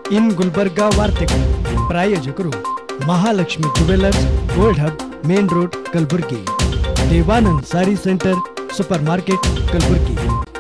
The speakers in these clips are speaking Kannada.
ಇನ್ ಗುಲ್ಬರ್ಗಾ ವಾರ್ತೆಗಳು ಪ್ರಾಯೋಜಕರು Mahalakshmi jewellers gold hub main road Kalaburagi Devanand sari centre supermarket Kalaburagi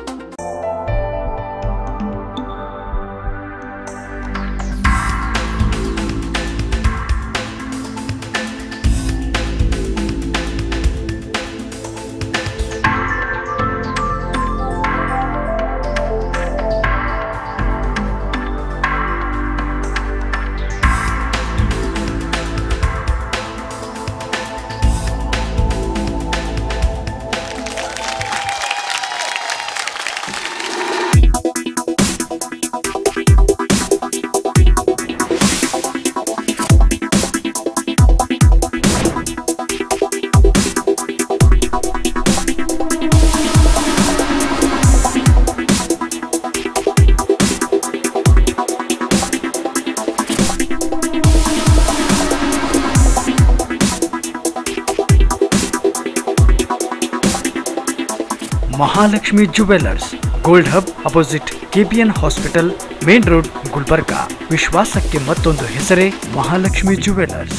Mahalakshmi jewellers gold hub opposite KPN hospital main road Gulbarga ವಿಶ್ವಾಸಕ್ಕೆ ಮತ್ತೊಂದು ಹೆಸರೇ ಮಹಾಲಕ್ಷ್ಮಿ ಜುವೆಲ್ಲರ್ಸ್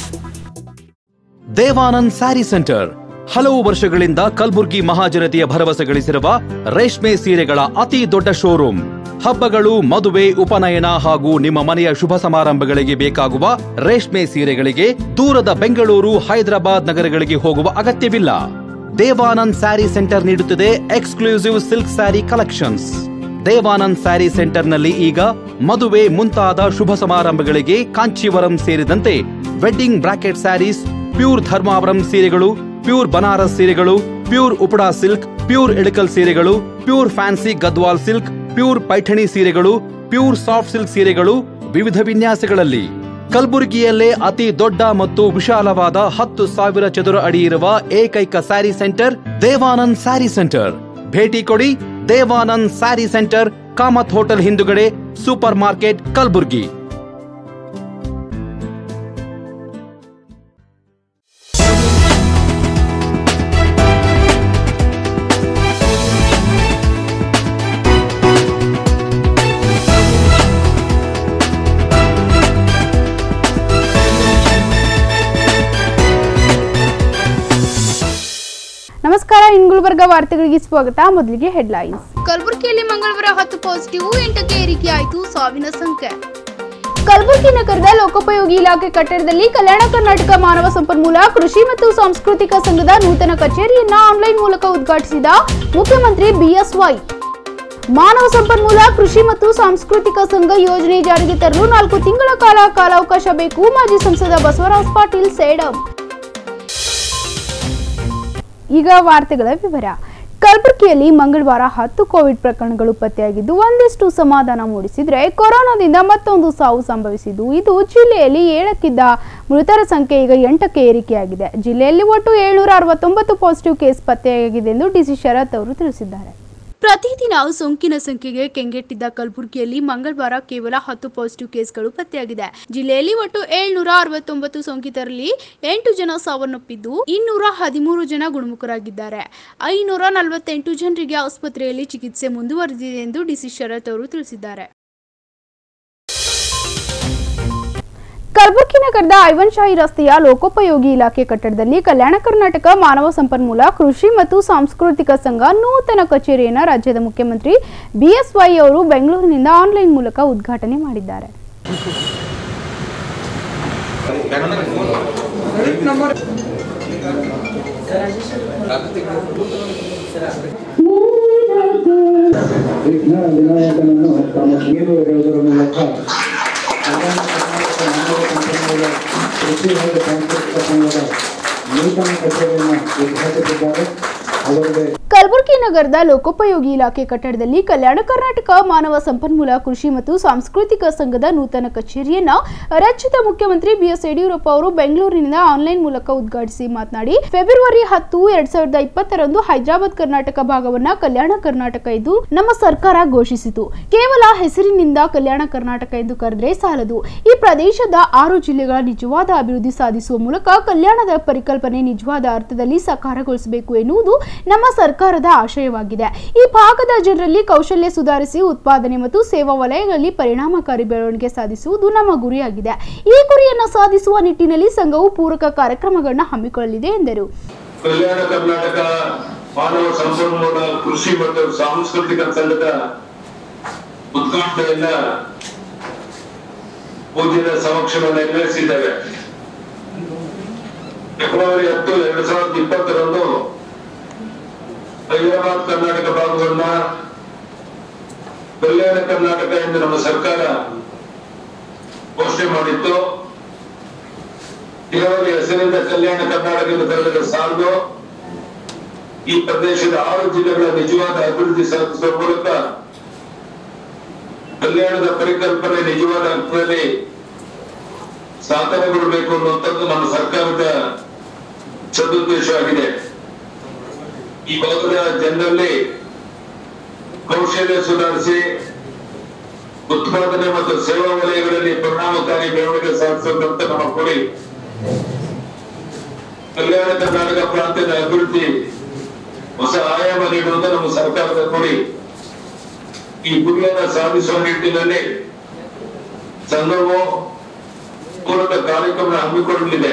ದೇವಾನಂದ್ ಸ್ಯಾರಿ ಸೆಂಟರ್ ಹಲವು ವರ್ಷಗಳಿಂದ ಕಲ್ಬುರ್ಗಿ ಮಹಾಜನತೆಯ ಭರವಸೆ ಗಳಿಸಿರುವ ರೇಷ್ಮೆ ಸೀರೆಗಳ ಅತಿ ದೊಡ್ಡ ಶೋರೂಮ್ ಹಬ್ಬಗಳು ಮದುವೆ ಉಪನಯನ ಹಾಗೂ ನಿಮ್ಮ ಮನೆಯ ಶುಭ ಸಮಾರಂಭಗಳಿಗೆ ಬೇಕಾಗುವ ರೇಷ್ಮೆ ಸೀರೆಗಳಿಗೆ ದೂರದ ಬೆಂಗಳೂರು ಹೈದರಾಬಾದ್ ನಗರಗಳಿಗೆ ಹೋಗುವ ಅಗತ್ಯವಿಲ್ಲ ದೇವಾನಂದ್ ಸ್ಯಾರಿ ಸೆಂಟರ್ ನೀಡುತ್ತಿದೆ exclusive silk sari collections Devanand sari ಸೆಂಟರ್ನಲ್ಲಿ ಈಗ ಮದುವೆ ಮುಂತಾದ ಶುಭ ಸಮಾರಂಭಗಳಿಗೆ ಕಾಂಚೀವರಂ ಸೇರಿದಂತೆ wedding bracket saris pure Dharmavaram ಸೀರೆಗಳು ಪ್ಯೂರ್ ಬನಾರಸ್ ಸೀರೆಗಳು pure Uppada silk pure Ilkal ಸೀರೆಗಳು pure fancy Gadwal silk pure Paithani ಸೀರೆಗಳು ಪ್ಯೂರ್ ಸಾಫ್ಟ್ ಸಿಲ್ಕ್ ಸೀರೆಗಳು ವಿವಿಧ ವಿನ್ಯಾಸಗಳಲ್ಲಿ ಕಲಬುರಗಿಯಲ್ಲೇ ಅತಿ ದೊಡ್ಡ ಮತ್ತು ವಿಶಾಲವಾದ ಹತ್ತು ಸಾವಿರ ಚದುರ ಅಡಿ ಇರುವ ಏಕೈಕ ಸ್ಯಾರಿ ಸೆಂಟರ್ ದೇವಾನಂದ್ ಸ್ಯಾರಿ ಸೆಂಟರ್ ಭೇಟಿ ಕೊಡಿ ದೇವಾನಂದ್ ಸ್ಯಾರಿ ಸೆಂಟರ್ ಕಾಮತ್ ಹೋಟೆಲ್ ಹಿಂದುಗಡೆ ಸೂಪರ್ ಮಾರ್ಕೆಟ್ ಕಲಬುರ್ಗಿ ನಮಸ್ಕಾರ ಇನ್ ಗುಲ್ಬರ್ಗ ವಾರ್ತೆಗಳಿಗೆ ಸ್ವಾಗತ ಮೊದಲಿಗೆ ಹೆಡ್ಲೈನ್ಸ್ ಕಲಬುರಗಿಯಲ್ಲಿ ಮಂಗಳವಾರ ಹತ್ತು ಪಾಸಿಟಿವ್ ಎಂಟಕ್ಕೆ ಏರಿಕೆಯಾಯಿತು ಸಾವಿನ ಸಂಖ್ಯೆ ಕಲಬುರಗಿ ನಗರದ ಲೋಕೋಪಯೋಗಿ ಇಲಾಖೆ ಕಟ್ಟಡದಲ್ಲಿ ಕಲ್ಯಾಣ ಕರ್ನಾಟಕ ಮಾನವ ಸಂಪನ್ಮೂಲ ಕೃಷಿ ಮತ್ತು ಸಾಂಸ್ಕೃತಿಕ ಸಂಘದ ನೂತನ ಕಚೇರಿಯನ್ನ ಆನ್ಲೈನ್ ಮೂಲಕ ಉದ್ಘಾಟಿಸಿದ ಮುಖ್ಯಮಂತ್ರಿ ಬಿಎಸ್ವೈ ಮಾನವ ಸಂಪನ್ಮೂಲ ಕೃಷಿ ಮತ್ತು ಸಾಂಸ್ಕೃತಿಕ ಸಂಘ ಯೋಜನೆ ಜಾರಿಗೆ ತರಲು ನಾಲ್ಕು ತಿಂಗಳ ಕಾಲ ಕಾಲಾವಕಾಶ ಬೇಕು ಮಾಜಿ ಸಂಸದ ಬಸವರಾಜ ಪಾಟೀಲ್ ಸೇಡಂ ಈಗ ವಾರ್ತೆಗಳ ವಿವರ ಕಲಬುರಗಿಯಲ್ಲಿ ಮಂಗಳವಾರ ಹತ್ತು ಕೋವಿಡ್ ಪ್ರಕರಣಗಳು ಪತ್ತೆಯಾಗಿದ್ದು ಒಂದಿಷ್ಟು ಸಮಾಧಾನ ಮೂಡಿಸಿದ್ರೆ ಕೊರೋನಾದಿಂದ ಮತ್ತೊಂದು ಸಾವು ಸಂಭವಿಸಿದ್ದು ಇದು ಜಿಲ್ಲೆಯಲ್ಲಿ ಏಳಕ್ಕಿದ್ದ ಮೃತರ ಸಂಖ್ಯೆ ಈಗ ಎಂಟಕ್ಕೆ ಏರಿಕೆಯಾಗಿದೆ ಜಿಲ್ಲೆಯಲ್ಲಿ ಒಟ್ಟು ಏಳ್ನೂರ ಅರವತ್ತೊಂಬತ್ತು ಪಾಸಿಟಿವ್ ಕೇಸ್ ಪತ್ತೆಯಾಗಿದೆ ಎಂದು ಡಿಸಿ ಶರತ್ ಅವರು ತಿಳಿಸಿದ್ದಾರೆ ಪ್ರತಿದಿನ ಸೋಂಕಿನ ಸಂಖ್ಯೆಗೆ ಕೆಂಗೆಟ್ಟಿದ್ದ ಕಲಬುರಗಿಯಲ್ಲಿ ಮಂಗಳವಾರ ಕೇವಲ ಹತ್ತು ಪಾಸಿಟಿವ್ ಕೇಸ್ಗಳು ಪತ್ತೆಯಾಗಿದೆ ಜಿಲ್ಲೆಯಲ್ಲಿ ಒಟ್ಟು ಏಳ್ನೂರ ಅರವತ್ತೊಂಬತ್ತು ಸೋಂಕಿತರಲ್ಲಿ ಎಂಟು ಜನ ಸಾವನ್ನಪ್ಪಿದ್ದು ಇನ್ನೂರ ಹದಿಮೂರು ಜನ ಗುಣಮುಖರಾಗಿದ್ದಾರೆ ಐನೂರ ನಲವತ್ತೆಂಟು ಜನರಿಗೆ ಆಸ್ಪತ್ರೆಯಲ್ಲಿ ಚಿಕಿತ್ಸೆ ಮುಂದುವರೆದಿದೆ ಎಂದು ಡಿಸಿ ಶರತ್ ಅವರು ತಿಳಿಸಿದ್ದಾರೆ ಕಲಬುರಗಿ ನಗರದ ಐವನ್ ಶಾಹಿ ರಸ್ತೆಯ ಲೋಕೋಪಯೋಗಿ ಇಲಾಖೆ ಕಟ್ಟಡದಲ್ಲಿ ಕಲ್ಯಾಣ ಕರ್ನಾಟಕ ಮಾನವ ಸಂಪನ್ಮೂಲ ಕೃಷಿ ಮತ್ತು ಸಾಂಸ್ಕೃತಿಕ ಸಂಘ ನೂತನ ಕಚೇರಿಯನ್ನು ರಾಜ್ಯದ ಮುಖ್ಯಮಂತ್ರಿ ಬಿಎಸ್ವೈ ಅವರು ಬೆಂಗಳೂರಿನಿಂದ ಆನ್ಲೈನ್ ಮೂಲಕ ಉದ್ಘಾಟನೆ ಮಾಡಿದ್ದಾರೆ ವಿಘ್ನ ವಿನಾಯಕನನ್ನು ತಮ್ಮ ನೀರು ಹೇಳುವುದರ ಮೂಲಕ ಕಲ್ಯಾಣ ಕರ್ನಾಟಕ ಮಾನವ ಸಂಪನ್ಮೂಲ ಕೃಷಿ ಹಾಗೂ ಸಾಂಸ್ಕೃತಿಕ ಸಂಘದ ನೂತನ ಕಚೇರಿಯನ್ನು ಉದ್ಘಾಟಿಸಿದ್ದಾರೆ ಅವರಿಗೆ ಕಲಬುರಗಿ ನಗರದ ಲೋಕೋಪಯೋಗಿ ಇಲಾಖೆ ಕಟ್ಟಡದಲ್ಲಿ ಕಲ್ಯಾಣ ಕರ್ನಾಟಕ ಮಾನವ ಸಂಪನ್ಮೂಲ ಕೃಷಿ ಮತ್ತು ಸಾಂಸ್ಕೃತಿಕ ಸಂಘದ ನೂತನ ಕಚೇರಿಯನ್ನ ರಾಜ್ಯದ ಮುಖ್ಯಮಂತ್ರಿ ಬಿಎಸ್ ಯಡಿಯೂರಪ್ಪ ಅವರು ಬೆಂಗಳೂರಿನಿಂದ ಆನ್ಲೈನ್ ಮೂಲಕ ಉದ್ಘಾಟಿಸಿ ಮಾತನಾಡಿ ಫೆಬ್ರವರಿ ಹತ್ತು ಎರಡ್ ಸಾವಿರದ ಇಪ್ಪತ್ತರಂದು ಹೈದರಾಬಾದ್ ಕರ್ನಾಟಕ ಭಾಗವನ್ನ ಕಲ್ಯಾಣ ಕರ್ನಾಟಕ ಎಂದು ನಮ್ಮ ಸರ್ಕಾರ ಘೋಷಿಸಿತು ಕೇವಲ ಹೆಸರಿನಿಂದ ಕಲ್ಯಾಣ ಕರ್ನಾಟಕ ಎಂದು ಕರೆದ್ರೆ ಸಾಲದು ಈ ಪ್ರದೇಶದ ಆರು ಜಿಲ್ಲೆಗಳ ನಿಜವಾದ ಅಭಿವೃದ್ಧಿ ಸಾಧಿಸುವ ಮೂಲಕ ಕಲ್ಯಾಣದ ಪರಿಕಲ್ಪನೆ ನಿಜವಾದ ಅರ್ಥದಲ್ಲಿ ಸಾಕಾರಗೊಳಿಸಬೇಕು ಎನ್ನುವುದು ನಮ್ಮ ಸರ್ಕಾರದ ಆಶಯವಾಗಿದೆ ಈ ಭಾಗದ ಜನರಲ್ಲಿ ಕೌಶಲ್ಯ ಸುಧಾರಿಸಿ ಉತ್ಪಾದನೆ ಮತ್ತು ಸೇವಾ ವಲಯಗಳಲ್ಲಿ ಪರಿಣಾಮಕಾರಿ ಬೆಳವಣಿಗೆ ಸಾಧಿಸುವುದು ನಮ್ಮ ಗುರಿಯಾಗಿದೆ ಈ ಗುರಿಯನ್ನು ಸಾಧಿಸುವ ನಿಟ್ಟಿನಲ್ಲಿ ಸಂಘವು ಪೂರಕ ಕಾರ್ಯಕ್ರಮಗಳನ್ನು ಹಮ್ಮಿಕೊಳ್ಳಲಿದೆ ಎಂದರು ಕಲ್ಯಾಣ ಕರ್ನಾಟಕ ಮಾನವ ಸಂಪನ್ಮೂಲ ಕೃಷಿ ಮತ್ತು ಸಾಂಸ್ಕೃತಿಕ ಸಂಘದ ಉದ್ಘಾಟನೆಯನ್ನ ಪೂಜ್ಯರ ಸಮಕ್ಷಮ ನೆರವೇರಿಸಿದ್ದೇವೆ ಫೆಬ್ರವರಿ ಹತ್ತು ಎರಡ್ ಸಾವಿರದ ಇಪ್ಪತ್ತರಂದು ಹೈದರಾಬಾದ್ ಕರ್ನಾಟಕ ಭಾಗವನ್ನ ಕಲ್ಯಾಣ ಕರ್ನಾಟಕ ಎಂದು ನಮ್ಮ ಸರ್ಕಾರ ಘೋಷಣೆ ಮಾಡಿತ್ತು ಕೆಲವರ ಹೆಸರಿಂದ ಕಲ್ಯಾಣ ಕರ್ನಾಟಕದ ಕರೆದ ಸಾಲದು ಈ ಪ್ರದೇಶದ ಆರು ಜಿಲ್ಲೆಗಳ ನಿಜವಾದ ಅಭಿವೃದ್ಧಿ ಸಾಧಿಸುವ ಮೂಲಕ ಕಲ್ಯಾಣದ ಪರಿಕಲ್ಪನೆ ನಿಜವಾದ ಅರ್ಥದಲ್ಲಿ ಸಾಧನೆಗೊಳ್ಳಬೇಕು ಅನ್ನುವಂಥದ್ದು ನಮ್ಮ ಸರ್ಕಾರದ ಸದುದ್ದೇಶವಾಗಿದೆ ಈ ಭಾಗದ ಜನರಲ್ಲಿ ಕೌಶಲ್ಯ ಸುಧಾರಿಸಿ ಉತ್ಪಾದನೆ ಮತ್ತು ಸೇವಾ ವಲಯಗಳಲ್ಲಿ ಪರಿಣಾಮಕಾರಿ ಬೆಳವಣಿಗೆ ಸಾಧಿಸಬೇಕಂತ ನಮ್ಮ ಗುರಿ ಕಲ್ಯಾಣ ಕರ್ನಾಟಕ ಪ್ರಾಂತ್ಯದ ಅಭಿವೃದ್ಧಿ ಹೊಸ ಆಯಾಮ ನೀಡುವುದು ನಮ್ಮ ಸರ್ಕಾರದ ಗುರಿ ಈ ಗುರಿಯನ್ನು ಸಾಧಿಸುವ ನಿಟ್ಟಿನಲ್ಲಿ ಸಂಘವು ಪೂರಕ ಕಾರ್ಯಕ್ರಮ ಹಮ್ಮಿಕೊಳ್ಳಲಿದೆ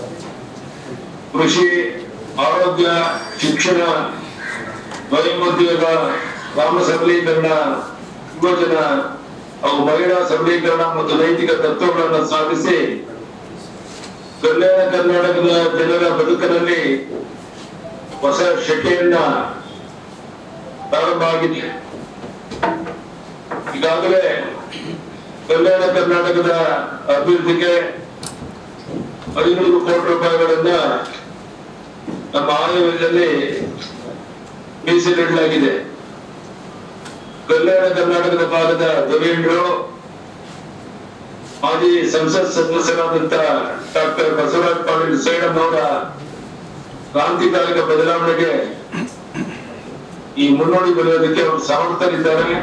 ಕೃಷಿ ಆರೋಗ್ಯ ಶಿಕ್ಷಣ ಸ್ವಯಂಉದ್ಯೋಗ ಗ್ರಾಮ ಸಬಲೀಕರಣ ಯುವಜನ ಹಾಗೂ ಮಹಿಳಾ ಸಬಲೀಕರಣ ಮತ್ತು ನೈತಿಕ ತತ್ವಗಳನ್ನು ಸಾಧಿಸಿ ಕಲ್ಯಾಣ ಕರ್ನಾಟಕದ ಜನರ ಬದುಕಿನಲ್ಲಿ ಹೊಸ ಶಕೆಯನ್ನ ಪ್ರಾರಂಭ ಆಗಿದೆ ಈಗಾಗಲೇ ಕಲ್ಯಾಣ ಕರ್ನಾಟಕದ ಅಭಿವೃದ್ಧಿಗೆ ಹದಿನೂರು ಕೋಟಿ ರೂಪಾಯಿಗಳನ್ನ ನಮ್ಮ ಆಯವ್ಯಯದಲ್ಲಿ ಮೀಸಲಿಡಲಾಗಿದೆ ಕಲ್ಯಾಣ ಕರ್ನಾಟಕದ ಭಾಗದ ಧುರೀಣರು ಮಾಜಿ ಸಂಸತ್ ಸದಸ್ಯರಾದಂತ ಡಾಕ್ಟರ್ ಬಸವರಾಜ ಪಾಟೀಲ್ ಸೇಡಂ ಅವರ ಕ್ರಾಂತಿಕಾರಿಕ ಬದಲಾವಣೆಗೆ ಈ ಮುನ್ನೋಡಿ ಬರೆಯೋದಕ್ಕೆ ಅವರು ಸಮರ್ಥರಿದ್ದಾರೆ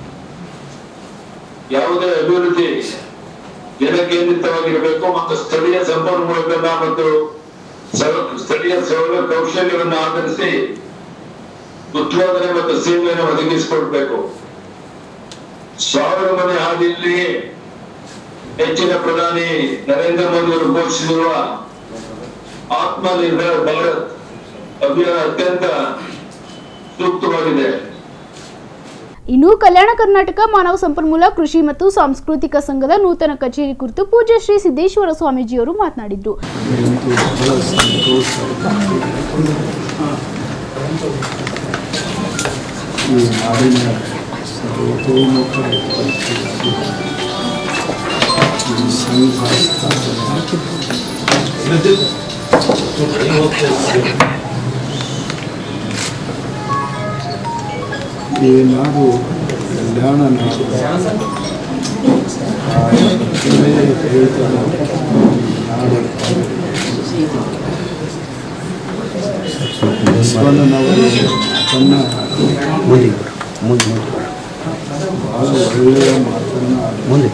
ಯಾವುದೇ ಅಭಿವೃದ್ಧಿ ಜನಕೇಂದ್ರಿತವಾಗಿರಬೇಕು ಮತ್ತು ಸ್ಥಳೀಯ ಸಂಪನ್ಮೂಲಗಳನ್ನ ಮತ್ತು ಸೌ- ಸ್ಥಳೀಯ ಸೌಲ ಕೌಶಲ್ಯವನ್ನು ಆಧರಿಸಿ ಉತ್ಪಾದನೆ ಮತ್ತು ಸೇವೆಯನ್ನು ಒದಗಿಸಿಕೊಡ್ಬೇಕು ಸಾವಿರ ಮನೆ ಹಾದಿಯಲ್ಲಿ ಹೆಚ್ಚಿನ ಪ್ರಧಾನಿ ನರೇಂದ್ರ ಮೋದಿ ಅವರು ಘೋಷಿಸಿರುವ ಆತ್ಮನಿರ್ಭರ್ ಭಾರತ್ ಅಭಿಯಾನ ಅತ್ಯಂತ ಸೂಕ್ತವಾಗಿದೆ ಇನ್ನು ಕಲ್ಯಾಣ ಕರ್ನಾಟಕ ಮಾನವ ಸಂಪನ್ಮೂಲ ಕೃಷಿ ಮತ್ತು ಸಾಂಸ್ಕೃತಿಕ ಸಂಘದ ನೂತನ ಕಚೇರಿ ಕುರಿತು ಪೂಜ್ಯ ಶ್ರೀ ಸಿದ್ದೇಶ್ವರ ಸ್ವಾಮೀಜಿಯವರು ಮಾತನಾಡಿದರು ಎಂದು ಬಹಳ ಸಂತೋಷ ಈ ನಾಡಿನ ಸರ್ವತೋಮುಖ ಪರಿಸ್ಥಿತಿ ಈ ಸಂಘ ಸ್ಥಾಪನೆ ಈ ನಾಡು ಕಲ್ಯಾಣ ನಾಡು ಆ ಹೆಮ್ಮೆಯ ಹೇಳ್ತಾರೆ ನಾಡು ಬಸವಣ್ಣನವರು ತನ್ನ ಬಹಳ ಒಳ್ಳೆಯ ಮಾತನ್ನ ಮುಂದೆ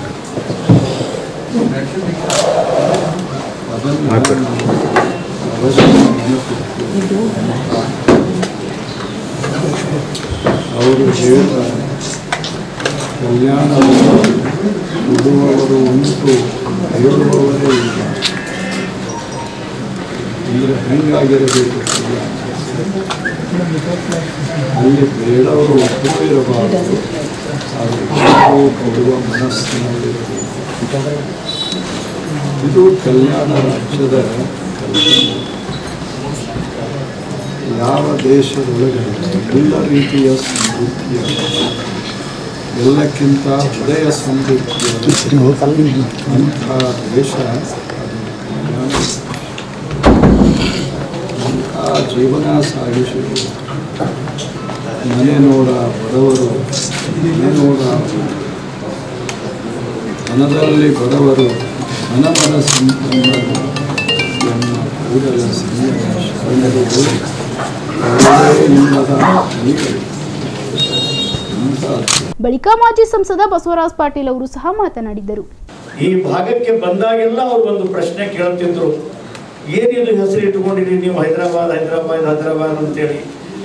ಅದನ್ನು ನಾವು ಅವಶ್ಯ ನೆನಪಿಟ್ಟು ಅವರು ಹೇಳ್ತಾರೆ ಕಲ್ಯಾಣವನ್ನು ಕೊಡುವವರು ಉಂಟು ಹೇಳುವವರೇ ಇಲ್ಲ ಅಂದರೆ ಹೆಂಗಾಗಿರಬೇಕು ಕಲ್ಯಾಣ ಅಲ್ಲಿ ಬೇಡವರು ಒಬ್ಬರು ಇರಬಾರದು ಆದರೆ ಎಲ್ಲರೂ ಕೊಡುವ ಮನಸ್ಸಿನಲ್ಲಿರಬೇಕು ಇದು ಕಲ್ಯಾಣ ರಾಜ್ಯದ ಕಲ್ಪನೆ ಯಾವ ದೇಶದೊಳಗೆ ಎಲ್ಲ ರೀತಿಯ ಸಮೃದ್ಧಿಯ ಎಲ್ಲಕ್ಕಿಂತ ಹೃದಯ ಸಮೃದ್ಧಿಯ ಅಂಥ ದೇಶ ಅದು ಕಲ್ಯಾಣ ಅಂಥ ಜೀವನ ಸಾಗಿಸುವುದು ಮನೆ ನೋಡ ಬಡವರು ಮನೆ ನೋಡ ಧನದಲ್ಲಿ ಬಡವರು ಧನಬಲ ಸಂಪನ್ನರು ಎನ್ನ ಕೂಡಲ ಸಂಯಮ ಶರಣರು ಅವರೇ ಇಲ್ಲದ ಧನಿಕರು. ಅಂಥ ಬಳಿಕ ಮಾಜಿ ಸಂಸದ ಬಸವರಾಜ ಪಾಟೀಲ್ ಅವರು ಸಹ ಮಾತನಾಡಿದರು ಈ ಭಾಗಕ್ಕೆ ಬಂದಾಗೆಲ್ಲ ಅವ್ರು ಒಂದು ಪ್ರಶ್ನೆ ಕೇಳ್ತಿದ್ರು ಏನಿದು ಹೆಸರು ಇಟ್ಕೊಂಡಿರಿ ನೀವು ಹೈದರಾಬಾದ್ ಹೈದರಾಬಾದ್ ಹೈದರಾಬಾದ್ ಅಂತೇಳಿ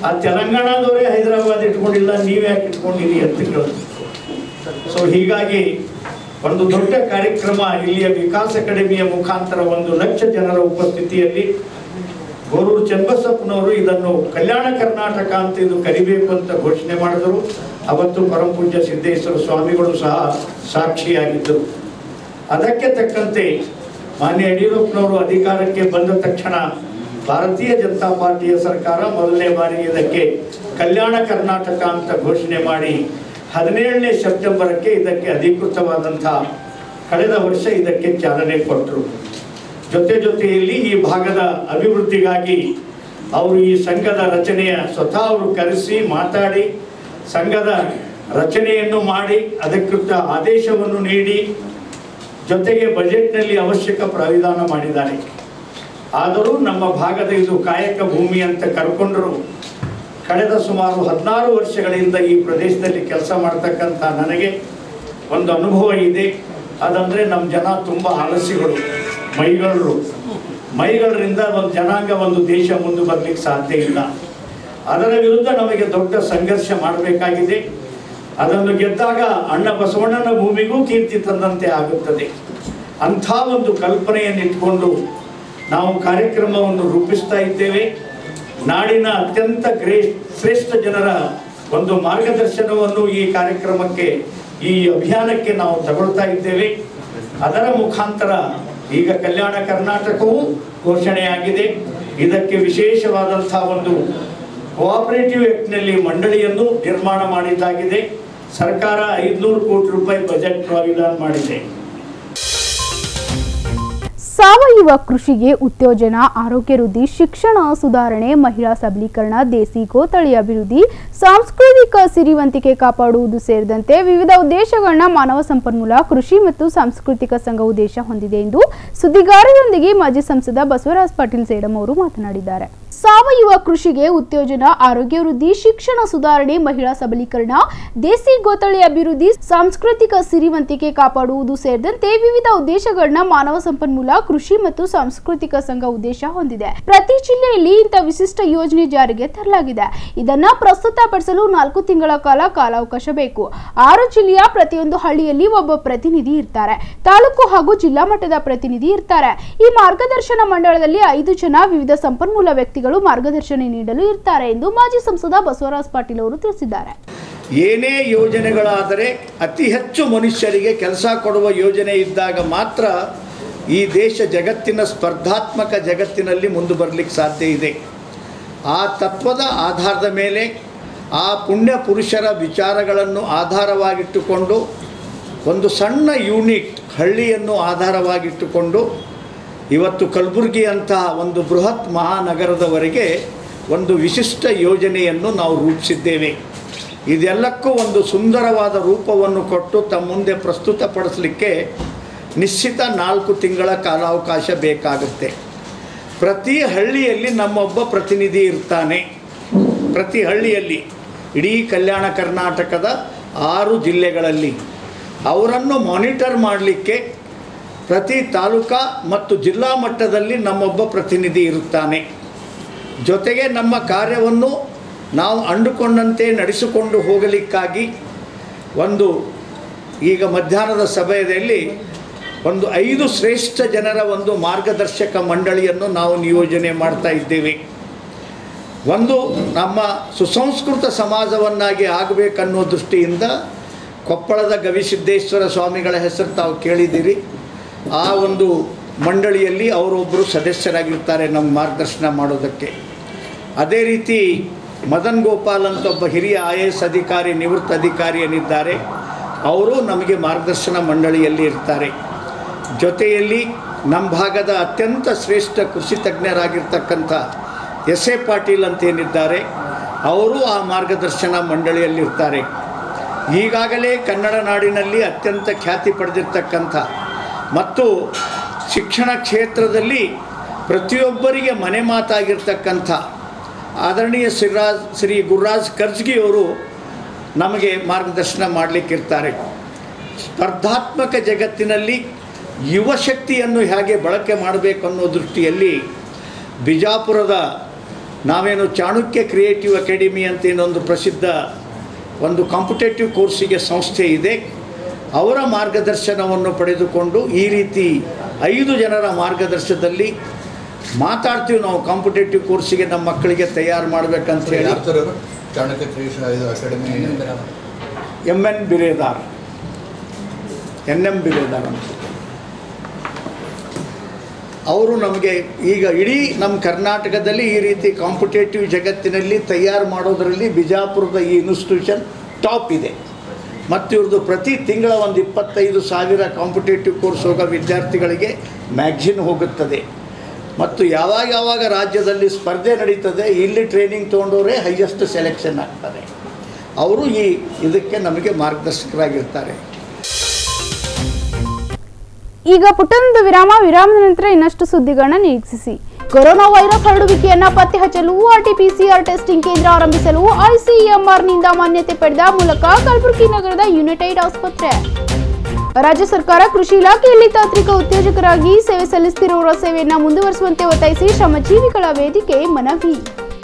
ಆ ತೆಲಂಗಾಣದವರೇ ಹೈದರಾಬಾದ್ ಇಟ್ಕೊಂಡಿಲ್ಲ ನೀವು ಯಾಕೆ ಇಟ್ಕೊಂಡಿರಿ ಅಂತ ಕೇಳಿದ್ರು ಸೊ ಹೀಗಾಗಿ ಒಂದು ದೊಡ್ಡ ಕಾರ್ಯಕ್ರಮ ಇಲ್ಲಿಯ ವಿಕಾಸ್ ಅಕಾಡೆಮಿಯ ಮುಖಾಂತರ ಒಂದು ಲಕ್ಷ ಜನರ ಉಪಸ್ಥಿತಿಯಲ್ಲಿ ಗೋರೂರು ಚನ್ನಬಸಪ್ಪನವರು ಇದನ್ನು ಕಲ್ಯಾಣ ಕರ್ನಾಟಕ ಅಂತ ಇದು ಕರಿಬೇಕು ಅಂತ ಘೋಷಣೆ ಮಾಡಿದರು ಅವತ್ತು ಪರಮ ಪೂಜ್ಯ ಸಿದ್ದೇಶ್ವರ ಸ್ವಾಮಿಗಳು ಸಹ ಸಾಕ್ಷಿಯಾಗಿದ್ದರು ಅದಕ್ಕೆ ತಕ್ಕಂತೆ ಮಾನ್ಯ ಯಡಿಯೂರಪ್ಪನವರು ಅಧಿಕಾರಕ್ಕೆ ಬಂದ ತಕ್ಷಣ ಭಾರತೀಯ ಜನತಾ ಪಾರ್ಟಿಯ ಸರ್ಕಾರ ಮೊದಲನೇ ಬಾರಿಗೆ ಇದಕ್ಕೆ ಕಲ್ಯಾಣ ಕರ್ನಾಟಕ ಅಂತ ಘೋಷಣೆ ಮಾಡಿ ಹದಿನೇಳನೇ ಸೆಪ್ಟೆಂಬರಕ್ಕೆ ಇದಕ್ಕೆ ಅಧಿಕೃತವಾದಂಥ ಕಳೆದ ವರ್ಷ ಇದಕ್ಕೆ ಚಾಲನೆ ಕೊಟ್ಟರು ಜೊತೆ ಜೊತೆಯಲ್ಲಿ ಈ ಭಾಗದ ಅಭಿವೃದ್ಧಿಗಾಗಿ ಅವರು ಈ ಸಂಘದ ರಚನೆಯ ಸ್ವತಃ ಅವರು ಕರೆಸಿ ಮಾತಾಡಿ ಸಂಘದ ರಚನೆಯನ್ನು ಮಾಡಿ ಅಧಿಕೃತ ಆದೇಶವನ್ನು ನೀಡಿ ಜೊತೆಗೆ ಬಜೆಟ್ನಲ್ಲಿ ಅವಶ್ಯಕ ಪ್ರಾವಿಧಾನ ಮಾಡಿದ್ದಾರೆ ಆದರೂ ನಮ್ಮ ಭಾಗದ ಇದು ಕಾಯಕ ಭೂಮಿ ಅಂತ ಕರ್ಕೊಂಡರು ಕಳೆದ ಸುಮಾರು ಹದಿನಾರು ವರ್ಷಗಳಿಂದ ಈ ಪ್ರದೇಶದಲ್ಲಿ ಕೆಲಸ ಮಾಡ್ತಕ್ಕಂಥ ನನಗೆ ಒಂದು ಅನುಭವ ಇದೆ ಅದಂದರೆ ನಮ್ಮ ಜನ ತುಂಬ ಆಲಸ್ಯಗಳು ಮೈಗಳರು ಮೈಗಳರಿಂದ ಒಂದು ಜನಾಂಗ ಒಂದು ದೇಶ ಮುಂದೆ ಬರಲಿಕ್ಕೆ ಸಾಧ್ಯ ಇಲ್ಲ ಅದರ ವಿರುದ್ಧ ನಮಗೆ ದೊಡ್ಡ ಸಂಘರ್ಷ ಮಾಡಬೇಕಾಗಿದೆ ಅದನ್ನು ಗೆದ್ದಾಗ ಅಣ್ಣ ಬಸವಣ್ಣನ ಭೂಮಿಗೂ ಕೀರ್ತಿ ತಂದಂತೆ ಆಗುತ್ತದೆ ಅಂಥ ಒಂದು ಕಲ್ಪನೆಯನ್ನು ಇಟ್ಕೊಂಡು ನಾವು ಕಾರ್ಯಕ್ರಮವನ್ನು ರೂಪಿಸ್ತಾ ಇದ್ದೇವೆ ನಾಡಿನ ಅತ್ಯಂತ ಗ್ರೇ ಶ್ರೇಷ್ಠ ಜನರ ಒಂದು ಮಾರ್ಗದರ್ಶನವನ್ನು ಈ ಕಾರ್ಯಕ್ರಮಕ್ಕೆ ಈ ಅಭಿಯಾನಕ್ಕೆ ನಾವು ತಗೊಳ್ತಾ ಇದ್ದೇವೆ ಅದರ ಮುಖಾಂತರ ಈಗ ಕಲ್ಯಾಣ ಕರ್ನಾಟಕವು ಘೋಷಣೆಯಾಗಿದೆ ಇದಕ್ಕೆ ವಿಶೇಷವಾದಂಥ ಒಂದು ಕೋಆಪರೇಟಿವ್ ಆ್ಯಕ್ಟ್ನಲ್ಲಿ ಮಂಡಳಿಯನ್ನು ನಿರ್ಮಾಣ ಮಾಡಿದ್ದಾಗಿದೆ ಸರ್ಕಾರ ಐದುನೂರು ಕೋಟಿ ರೂಪಾಯಿ ಬಜೆಟ್ ಪ್ರಾವಿಧಾನ ಮಾಡಿದೆ ಸಾವಯವ ಕೃಷಿಗೆ ಉತ್ತೇಜನ ಆರೋಗ್ಯ ವೃದ್ಧಿ ಶಿಕ್ಷಣ ಸುಧಾರಣೆ ಮಹಿಳಾ ಸಬಲೀಕರಣ ದೇಸಿ ಗೋತಳಿ ಅಭಿವೃದ್ಧಿ ಸಾಂಸ್ಕೃತಿಕ ಸಿರಿವಂತಿಕೆ ಕಾಪಾಡುವುದು ಸೇರಿದಂತೆ ವಿವಿಧ ಉದ್ದೇಶಗಳನ್ನ ಮಾನವ ಸಂಪನ್ಮೂಲ ಕೃಷಿ ಮತ್ತು ಸಾಂಸ್ಕೃತಿಕ ಸಂಘ ಉದ್ದೇಶ ಹೊಂದಿದೆ ಎಂದು ಸುದ್ದಿಗಾರರೊಂದಿಗೆ ಮಾಜಿ ಸಂಸದ ಬಸವರಾಜ ಪಾಟೀಲ್ ಸೇಡಂ ಅವರು ಮಾತನಾಡಿದ್ದಾರೆ ಸಾವಯವ ಕೃಷಿಗೆ ಉತ್ತೇಜನ ಆರೋಗ್ಯ ವೃದ್ಧಿ ಶಿಕ್ಷಣ ಸುಧಾರಣೆ ಮಹಿಳಾ ಸಬಲೀಕರಣ ದೇಸಿ ಗೋತಳಿ ಅಭಿವೃದ್ಧಿ ಸಾಂಸ್ಕೃತಿಕ ಸಿರಿವಂತಿಕೆ ಕಾಪಾಡುವುದು ಸೇರಿದಂತೆ ವಿವಿಧ ಉದ್ದೇಶಗಳನ್ನ ಮಾನವ ಸಂಪನ್ಮೂಲ ಕೃಷಿ ಮತ್ತು ಸಾಂಸ್ಕೃತಿಕ ಸಂಘ ಉದ್ದೇಶ ಹೊಂದಿದೆ ಪ್ರತಿ ಜಿಲ್ಲೆಯಲ್ಲಿ ಇಂಥ ವಿಶಿಷ್ಟ ಯೋಜನೆ ಜಾರಿಗೆ ತರಲಾಗಿದೆ ಇದನ್ನ ಪ್ರಸ್ತುತಪಡಿಸಲು ನಾಲ್ಕು ತಿಂಗಳ ಕಾಲ ಕಾಲಾವಕಾಶ ಬೇಕು ಆರು ಜಿಲ್ಲೆಯ ಪ್ರತಿಯೊಂದು ಹಳ್ಳಿಯಲ್ಲಿ ಒಬ್ಬ ಪ್ರತಿನಿಧಿ ಇರ್ತಾರೆ ತಾಲೂಕು ಹಾಗೂ ಜಿಲ್ಲಾ ಮಟ್ಟದ ಪ್ರತಿನಿಧಿ ಇರ್ತಾರೆ ಈ ಮಾರ್ಗದರ್ಶನ ಮಂಡಳದಲ್ಲಿ ಐದು ಜನ ವಿವಿಧ ಸಂಪನ್ಮೂಲ ವ್ಯಕ್ತಿಗಳು ಮಾರ್ಗದರ್ಶನ ನೀಡಲು ಇರ್ತಾರೆ ಎಂದು ಮಾಜಿ ಸಂಸದ ಬಸವರಾಜ ಪಾಟೀಲ್ ಅವರು ತಿಳಿಸಿದ್ದಾರೆ ಏನೇ ಯೋಜನೆಗಳಾದರೆ ಅತಿ ಹೆಚ್ಚು ಮನುಷ್ಯರಿಗೆ ಕೆಲಸ ಕೊಡುವ ಯೋಜನೆ ಇದ್ದಾಗ ಮಾತ್ರ ಈ ದೇಶ ಜಗತ್ತಿನ ಸ್ಪರ್ಧಾತ್ಮಕ ಜಗತ್ತಿನಲ್ಲಿ ಮುಂದೆ ಬರಲಿಕ್ಕೆ ಸಾಧ್ಯ ಇದೆ ಆ ತತ್ವದ ಆಧಾರದ ಮೇಲೆ ಆ ಪುಣ್ಯ ಪುರುಷರ ವಿಚಾರಗಳನ್ನು ಆಧಾರವಾಗಿಟ್ಟುಕೊಂಡು ಒಂದು ಸಣ್ಣ ಯೂನಿಟ್ ಹಳ್ಳಿಯನ್ನು ಆಧಾರವಾಗಿಟ್ಟುಕೊಂಡು ಇವತ್ತು ಕಲಬುರಗಿ ಅಂತಹ ಒಂದು ಬೃಹತ್ ಮಹಾನಗರದವರೆಗೆ ಒಂದು ವಿಶಿಷ್ಟ ಯೋಜನೆಯನ್ನು ನಾವು ರೂಪಿಸಿದ್ದೇವೆ ಇದೆಲ್ಲಕ್ಕೂ ಒಂದು ಸುಂದರವಾದ ರೂಪವನ್ನು ಕೊಟ್ಟು ತಮ್ಮ ಮುಂದೆ ಪ್ರಸ್ತುತಪಡಿಸಲಿಕ್ಕೆ ನಿಶ್ಚಿತ ನಾಲ್ಕು ತಿಂಗಳ ಕಾಲಾವಕಾಶ ಬೇಕಾಗುತ್ತೆ ಪ್ರತಿ ಹಳ್ಳಿಯಲ್ಲಿ ನಮ್ಮೊಬ್ಬ ಪ್ರತಿನಿಧಿ ಇರ್ತಾನೆ ಪ್ರತಿ ಹಳ್ಳಿಯಲ್ಲಿ ಇಡೀ ಕಲ್ಯಾಣ ಕರ್ನಾಟಕದ ಆರು ಜಿಲ್ಲೆಗಳಲ್ಲಿ ಅವರನ್ನು ಮಾನಿಟರ್ ಮಾಡಲಿಕ್ಕೆ ಪ್ರತಿ ತಾಲೂಕಾ ಮತ್ತು ಜಿಲ್ಲಾ ಮಟ್ಟದಲ್ಲಿ ನಮ್ಮೊಬ್ಬ ಪ್ರತಿನಿಧಿ ಇರುತ್ತಾನೆ ಜೊತೆಗೆ ನಮ್ಮ ಕಾರ್ಯವನ್ನು ನಾವು ಅಂದುಕೊಂಡಂತೆ ನಡೆಸಿಕೊಂಡು ಹೋಗಲಿಕ್ಕಾಗಿ ಒಂದು ಈಗ ಮಧ್ಯಾಹ್ನದ ಸಭೆಯಲ್ಲಿ ಒಂದು ಐದು ಶ್ರೇಷ್ಠ ಜನರ ಒಂದು ಮಾರ್ಗದರ್ಶಕ ಮಂಡಳಿಯನ್ನು ನಾವು ನಿಯೋಜನೆ ಮಾಡ್ತಾ ಇದ್ದೇವೆ ಒಂದು ನಮ್ಮ ಸುಸಂಸ್ಕೃತ ಸಮಾಜವನ್ನಾಗಿ ಆಗಬೇಕನ್ನೋ ದೃಷ್ಟಿಯಿಂದ ಕೊಪ್ಪಳದ ಗವಿಸಿದ್ದೇಶ್ವರ ಸ್ವಾಮಿಗಳ ಹೆಸರು ತಾವು ಕೇಳಿದ್ದೀರಿ ಆ ಒಂದು ಮಂಡಳಿಯಲ್ಲಿ ಅವರೊಬ್ಬರು ಸದಸ್ಯರಾಗಿರ್ತಾರೆ ನಮ್ಮ ಮಾರ್ಗದರ್ಶನ ಮಾಡೋದಕ್ಕೆ ಅದೇ ರೀತಿ ಮದನ್ ಗೋಪಾಲ್ ಅಂತ ಒಬ್ಬ ಹಿರಿಯ ಐ ಎ ಎಸ್ ಅಧಿಕಾರಿ ನಿವೃತ್ತ ಅಧಿಕಾರಿ ಏನಿದ್ದಾರೆ ಅವರು ನಮಗೆ ಮಾರ್ಗದರ್ಶನ ಮಂಡಳಿಯಲ್ಲಿ ಇರ್ತಾರೆ ಜೊತೆಯಲ್ಲಿ ನಮ್ಮ ಭಾಗದ ಅತ್ಯಂತ ಶ್ರೇಷ್ಠ ಕೃಷಿ ತಜ್ಞರಾಗಿರ್ತಕ್ಕಂಥ ಎಸ್ ಎ ಪಾಟೀಲ್ ಅಂತ ಏನಿದ್ದಾರೆ ಅವರು ಆ ಮಾರ್ಗದರ್ಶನ ಮಂಡಳಿಯಲ್ಲಿರ್ತಾರೆ ಈಗಾಗಲೇ ಕನ್ನಡ ನಾಡಿನಲ್ಲಿ ಅತ್ಯಂತ ಖ್ಯಾತಿ ಪಡೆದಿರ್ತಕ್ಕಂಥ ಮತ್ತು ಶಿಕ್ಷಣ ಕ್ಷೇತ್ರದಲ್ಲಿ ಪ್ರತಿಯೊಬ್ಬರಿಗೆ ಮನೆ ಮಾತಾಗಿರ್ತಕ್ಕಂಥ ಆದರಣೀಯ ಶ್ರೀರಾಜ್ ಶ್ರೀ ಗುರುರಾಜ್ ಕರ್ಜ್ಗಿಯವರು ನಮಗೆ ಮಾರ್ಗದರ್ಶನ ಮಾಡಲಿಕ್ಕಿರ್ತಾರೆ ಸ್ಪರ್ಧಾತ್ಮಕ ಜಗತ್ತಿನಲ್ಲಿ ಯುವ ಶಕ್ತಿಯನ್ನು ಹೇಗೆ ಬಳಕೆ ಮಾಡಬೇಕು ಅನ್ನೋ ದೃಷ್ಟಿಯಲ್ಲಿ ಬಿಜಾಪುರದ ನಾವೇನು ಚಾಣಕ್ಯ ಕ್ರಿಯೇಟಿವ್ ಅಕಾಡೆಮಿ ಅಂತ ಏನೊಂದು ಪ್ರಸಿದ್ಧ ಒಂದು ಕಾಂಪಿಟೇಟಿವ್ ಕೋರ್ಸಿಗೆ ಸಂಸ್ಥೆ ಇದೆ ಅವರ ಮಾರ್ಗದರ್ಶನವನ್ನು ಪಡೆದುಕೊಂಡು ಈ ರೀತಿ ಐದು ಜನರ ಮಾರ್ಗದರ್ಶನದಲ್ಲಿ ಮಾತಾಡ್ತೀವಿ ನಾವು ಕಾಂಪಿಟೇಟಿವ್ ಕೋರ್ಸಿಗೆ ನಮ್ಮ ಮಕ್ಕಳಿಗೆ ತಯಾರು ಮಾಡಬೇಕಂತ ಹೇಳಿ ಯಾರು ಚಾಣಕ್ಯ ಕ್ರಿಯೇಷನ್ ಇದು academy M N Biradar N M Biradar ಅಂತ ಅವರು ನಮಗೆ ಈಗ ಇಡೀ ನಮ್ಮ ಕರ್ನಾಟಕದಲ್ಲಿ ಈ ರೀತಿ ಕಾಂಪಿಟೇಟಿವ್ ಜಗತ್ತಿನಲ್ಲಿ ತಯಾರು ಮಾಡೋದರಲ್ಲಿ ಬಿಜಾಪುರದ ಈ ಇನ್ಸ್ಟಿಟ್ಯೂಷನ್ ಟಾಪ್ ಇದೆ ಮತ್ತು ಇವ್ರದ್ದು ಪ್ರತಿ ತಿಂಗಳ ಒಂದು ಇಪ್ಪತ್ತೈದು ಸಾವಿರ ಕಾಂಪಿಟೇಟಿವ್ ಕೋರ್ಸ್ ಹೋಗೋ ವಿದ್ಯಾರ್ಥಿಗಳಿಗೆ ಮ್ಯಾಗ್ಝಿನ್ ಹೋಗುತ್ತದೆ ಮತ್ತು ಯಾವಾಗ ಯಾವಾಗ ರಾಜ್ಯದಲ್ಲಿ ಸ್ಪರ್ಧೆ ನಡೀತದೆ ಇಲ್ಲಿ ಟ್ರೈನಿಂಗ್ ತೊಗೊಂಡವರೇ ಹೈಯೆಸ್ಟ್ ಸೆಲೆಕ್ಷನ್ ಆಗ್ತಾರೆ ಅವರು ಈ ಇದಕ್ಕೆ ನಮಗೆ ಮಾರ್ಗದರ್ಶಕರಾಗಿರ್ತಾರೆ ಈಗ ಪುಟ್ಟೊಂದು ವಿರಾಮ ವಿರಾಮದ ನಂತರ ಇನ್ನಷ್ಟು ಸುದ್ದಿಗಳನ್ನ ನಿರೀಕ್ಷಿಸಿ ಕೊರೋನಾ ವೈರಸ್ ಹರಡುವಿಕೆಯನ್ನ ಪತ್ತೆ ಹಚ್ಚಲು ಆರ್ಟಿಪಿಸಿಆರ್ ಟೆಸ್ಟಿಂಗ್ ಕೇಂದ್ರ ಆರಂಭಿಸಲು ಐಸಿಎಂಆರ್ನಿಂದ ಮಾನ್ಯತೆ ಪಡೆದ ಮೂಲಕ ಕಲಬುರಗಿ ನಗರದ ಯುನೈಟೆಡ್ ಆಸ್ಪತ್ರೆ ರಾಜ್ಯ ಸರ್ಕಾರ ಕೃಷಿ ಇಲಾಖೆಯಲ್ಲಿ ತಾಂತ್ರಿಕ ಉತ್ತೇಜಕರಾಗಿ ಸೇವೆ ಸಲ್ಲಿಸುತ್ತಿರುವವರ ಸೇವೆಯನ್ನ ಮುಂದುವರಿಸುವಂತೆ ಒತ್ತಾಯಿಸಿ ಶ್ರಮಜೀವಿಗಳ ವೇದಿಕೆ ಮನವಿ